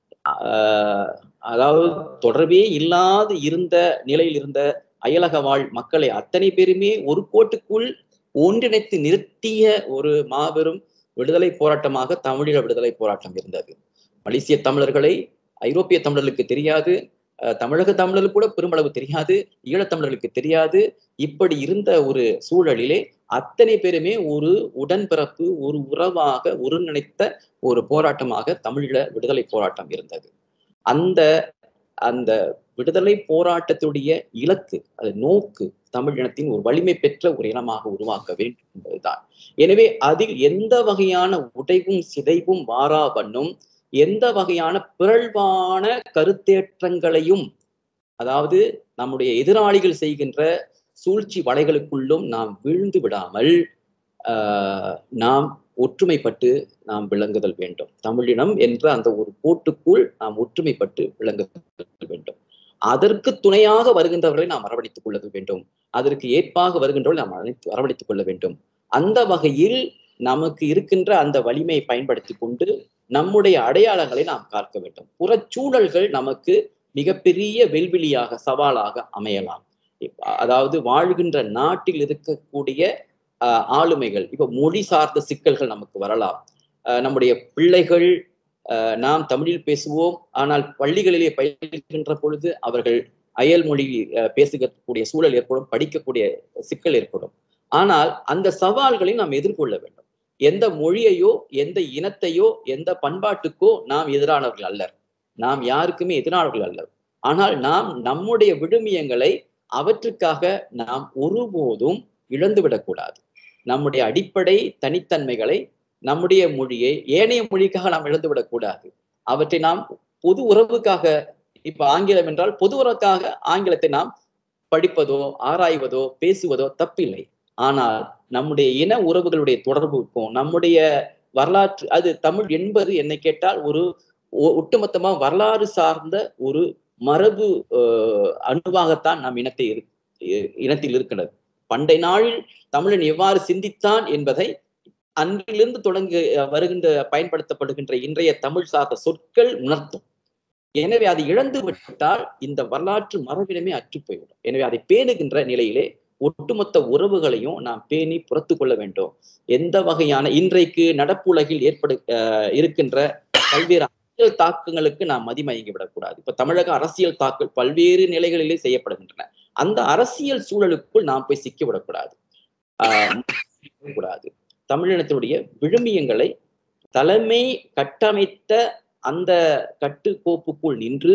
ஆஹ், அதாவது தொடர்பே இல்லாது இருந்த நிலையில் இருந்த அயலக வாழ் மக்களை அத்தனை பேருமே ஒரு கோட்டுக்குள் ஒன்றிணைத்து நிறுத்திய ஒரு மாபெரும் விடுதலை போராட்டமாக தமிழீழ விடுதலை போராட்டம் இருந்தது மலேசிய தமிழர்களை ஐரோப்பிய தமிழர்களுக்கு தெரியாது அஹ், தமிழக தமிழர்களுக்கு கூட பெருமளவு தெரியாது ஈழத்தமிழர்களுக்கு தெரியாது இப்படி இருந்த ஒரு சூழலிலே அத்தனை பேருமே ஒரு உடன்பிறப்பு ஒரு உறவாக ஒருங்கிணைத்த ஒரு போராட்டமாக தமிழீழ விடுதலை போராட்டம் இருந்தது அந்த அந்த விடுதலை போராட்டத்துடைய இலக்கு அது நோக்கு தமிழ் இனத்தின் ஒரு வலிமை பெற்ற ஒரு இனமாக உருவாக்க வேண்டும் என்பதுதான் எனவே அதில் எந்த வகையான உடைவும் சிதைவும் வாரா வண்ணம் எந்த வகையான பிறழ்வான கருத்தேற்றங்களையும் அதாவது நம்முடைய எதிராளிகள் செய்கின்ற சூழ்ச்சி வலைகளுக்குள்ளும் நாம் வீழ்ந்து விடாமல் ஆஹ், நாம் ஒற்றுமைப்பட்டு நாம் விளங்குதல் வேண்டும் தமிழினம் என்ற அந்த ஒரு கோட்டுக்குள் நாம் ஒற்றுமைப்பட்டு விளங்குதல் வேண்டும் அதற்கு துணையாக வருகின்றவர்களை நாம் அரவணைத்துக் கொள்ள வேண்டும் அதற்கு ஏற்பாக வருகின்றவர்களை நாம் அழைத்து அரவணைத்துக் கொள்ள வேண்டும் அந்த வகையில் நமக்கு இருக்கின்ற அந்த வலிமையை பயன்படுத்தி கொண்டு நம்முடைய அடையாளங்களை நாம் காக்க வேண்டும் புறச்சூழல்கள் நமக்கு மிகப்பெரிய வெல்விலியாக சவாலாக அமையலாம் இப்ப அதாவது வாழ்கின்ற நாட்டில் இருக்கக்கூடிய ஆஹ், ஆளுமைகள் இப்ப மொழி சார்ந்த சிக்கல்கள் நமக்கு வரலாம் ஆஹ், நம்முடைய பிள்ளைகள் ஆஹ், நாம் தமிழில் பேசுவோம் ஆனால் பள்ளிகளிலே பயில்கின்ற பொழுது அவர்கள் அயல் மொழி ஆஹ், பேசக்கூடிய சூழல் ஏற்படும் படிக்கக்கூடிய சிக்கல் ஏற்படும் ஆனால் அந்த சவால்களை நாம் எதிர்கொள்ள வேண்டும் எந்த மொழியையோ எந்த இனத்தையோ எந்த பண்பாட்டுக்கோ நாம் எதிரானவர்கள் அல்லர் நாம் யாருக்குமே எதிரானவர்கள் அல்லர் ஆனால் நாம் நம்முடைய விழுமியங்களை அவற்றுக்காக நாம் ஒருபோதும் இழந்துவிடக்கூடாது நம்முடைய அடிப்படை தனித்தன்மைகளை நம்முடைய மொழியை ஏனைய மொழிக்காக நாம் இழந்துவிடக்கூடாது அவற்றை நாம் பொது உறவுக்காக இப்ப ஆங்கிலம் என்றால் பொது உறவுக்காக ஆங்கிலத்தை நாம் படிப்பதோ ஆராய்வதோ பேசுவதோ தப்பில்லை ஆனால் நம்முடைய இன உறவுகளுடைய தொடர்புக்கும் நம்முடைய வரலாற்று அது தமிழ் என்பது என்னை கேட்டால் ஒரு ஒ- ஒட்டுமொத்தமா வரலாறு சார்ந்த ஒரு மரபு அஹ், அணுவாகத்தான் நம் இனத்தை இரு- இ- இனத்தில் இருக்கிறது பண்டை நாளில் தமிழன் எவ்வாறு சிந்தித்தான் என்பதை அன்றிலிருந்து தொடங்கு அஹ், வருகின்ற பயன்படுத்தப்படுகின்ற இன்றைய தமிழ் சார்ந்த சொற்கள் உணர்த்தும் எனவே அதை இழந்து விட்டால் இந்த வரலாற்று மரபினமே அற்று போய்விடும் எனவே அதை பேணுகின்ற நிலையிலே ஒட்டுமொத்த உறவுகளையும் நாம் பேணி புறத்து கொள்ள வேண்டும் எந்த வகையான இன்றைக்கு நடப்புலகில் ஏற்படு அஹ், இருக்கின்ற பல்வேறு அரசியல் தாக்கங்களுக்கு நாம் மதிமயங்கி விடக்கூடாது இப்ப தமிழக அரசியல் தாக்கல் பல்வேறு நிலைகளிலே செய்யப்படுகின்றன அந்த அரசியல் சூழலுக்குள் நாம் போய் சிக்கிவிடக்கூடாது ஆஹ் கூடாது தமிழினத்தினுடைய விழுமியங்களை தலைமை கட்டமைத்த அந்த கட்டுக்கோப்புக்குள் நின்று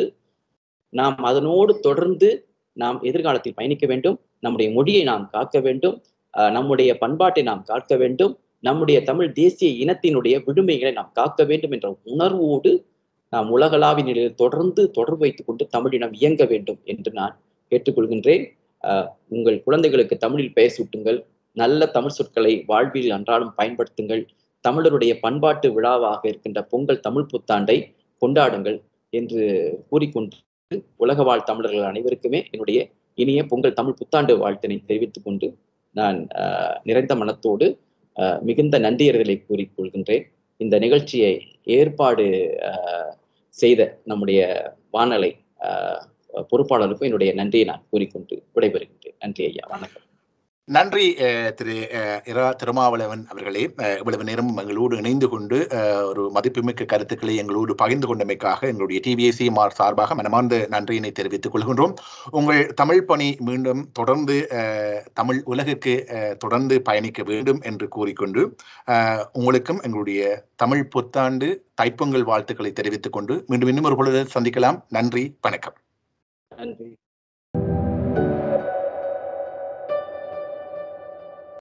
நாம் அதனோடு தொடர்ந்து நாம் எதிர்காலத்தில் பயணிக்க வேண்டும் நம்முடைய மொழியை நாம் காக்க வேண்டும் ஆஹ் நம்முடைய பண்பாட்டை நாம் காக்க வேண்டும் நம்முடைய தமிழ் தேசிய இனத்தினுடைய விடுமைகளை நாம் காக்க வேண்டும் என்ற உணர்வோடு நாம் உலகளாவிய நிலையில் தொடர்ந்து தொடர்பு வைத்துக் கொண்டு தமிழினம் இயங்க வேண்டும் என்று நான் கேட்டுக்கொள்கின்றேன் ஆஹ் உங்கள் குழந்தைகளுக்கு தமிழில் பெயர் சூட்டுங்கள் நல்ல தமிழ் சொற்களை வாழ்வில் அன்றாடம் பயன்படுத்துங்கள் தமிழருடைய பண்பாட்டு விழாவாக இருக்கின்ற பொங்கல் தமிழ் புத்தாண்டை கொண்டாடுங்கள் என்று கூறிக்கொண்டு உலக வாழ் தமிழர்கள் அனைவருக்குமே என்னுடைய இனிய பொங்கல் தமிழ் புத்தாண்டு வாழ்த்தினை தெரிவித்துக் கொண்டு நான் ஆஹ், நிறைந்த மனத்தோடு ஆஹ், மிகுந்த நன்றியர்களை கூறிக்கொள்கின்றேன் இந்த நிகழ்ச்சியை ஏற்பாடு ஆஹ், செய்த நம்முடைய வானலை ஆஹ், பொறுப்பாளருக்கும் என்னுடைய நன்றியை நான் கூறிக்கொண்டு விடைபெறுகின்றேன் நன்றி ஐயா வணக்கம் நன்றி அஹ், திரு அஹ், இரா திருமாவளவன் அவர்களே அஹ், இவ்வளவு நேரம் எங்களோடு இணைந்து கொண்டு அஹ், ஒரு மதிப்புமிக்க கருத்துக்களை எங்களோடு பகிர்ந்து கொண்டமைக்காக எங்களுடைய டிவிஎஸ்சிமார் சார்பாக மனமார்ந்த நன்றியினை தெரிவித்துக் கொள்கின்றோம் உங்கள் தமிழ் பணி மீண்டும் தொடர்ந்து அஹ், தமிழ் உலகுக்கு அஹ், தொடர்ந்து பயணிக்க வேண்டும் என்று கூறிக்கொண்டு அஹ், உங்களுக்கும் எங்களுடைய தமிழ் புத்தாண்டு தைப்பொங்கல் வாழ்த்துக்களை தெரிவித்துக் கொண்டு மீண்டும் இன்னும் ஒரு பொழுது சந்திக்கலாம் நன்றி வணக்கம் நன்றி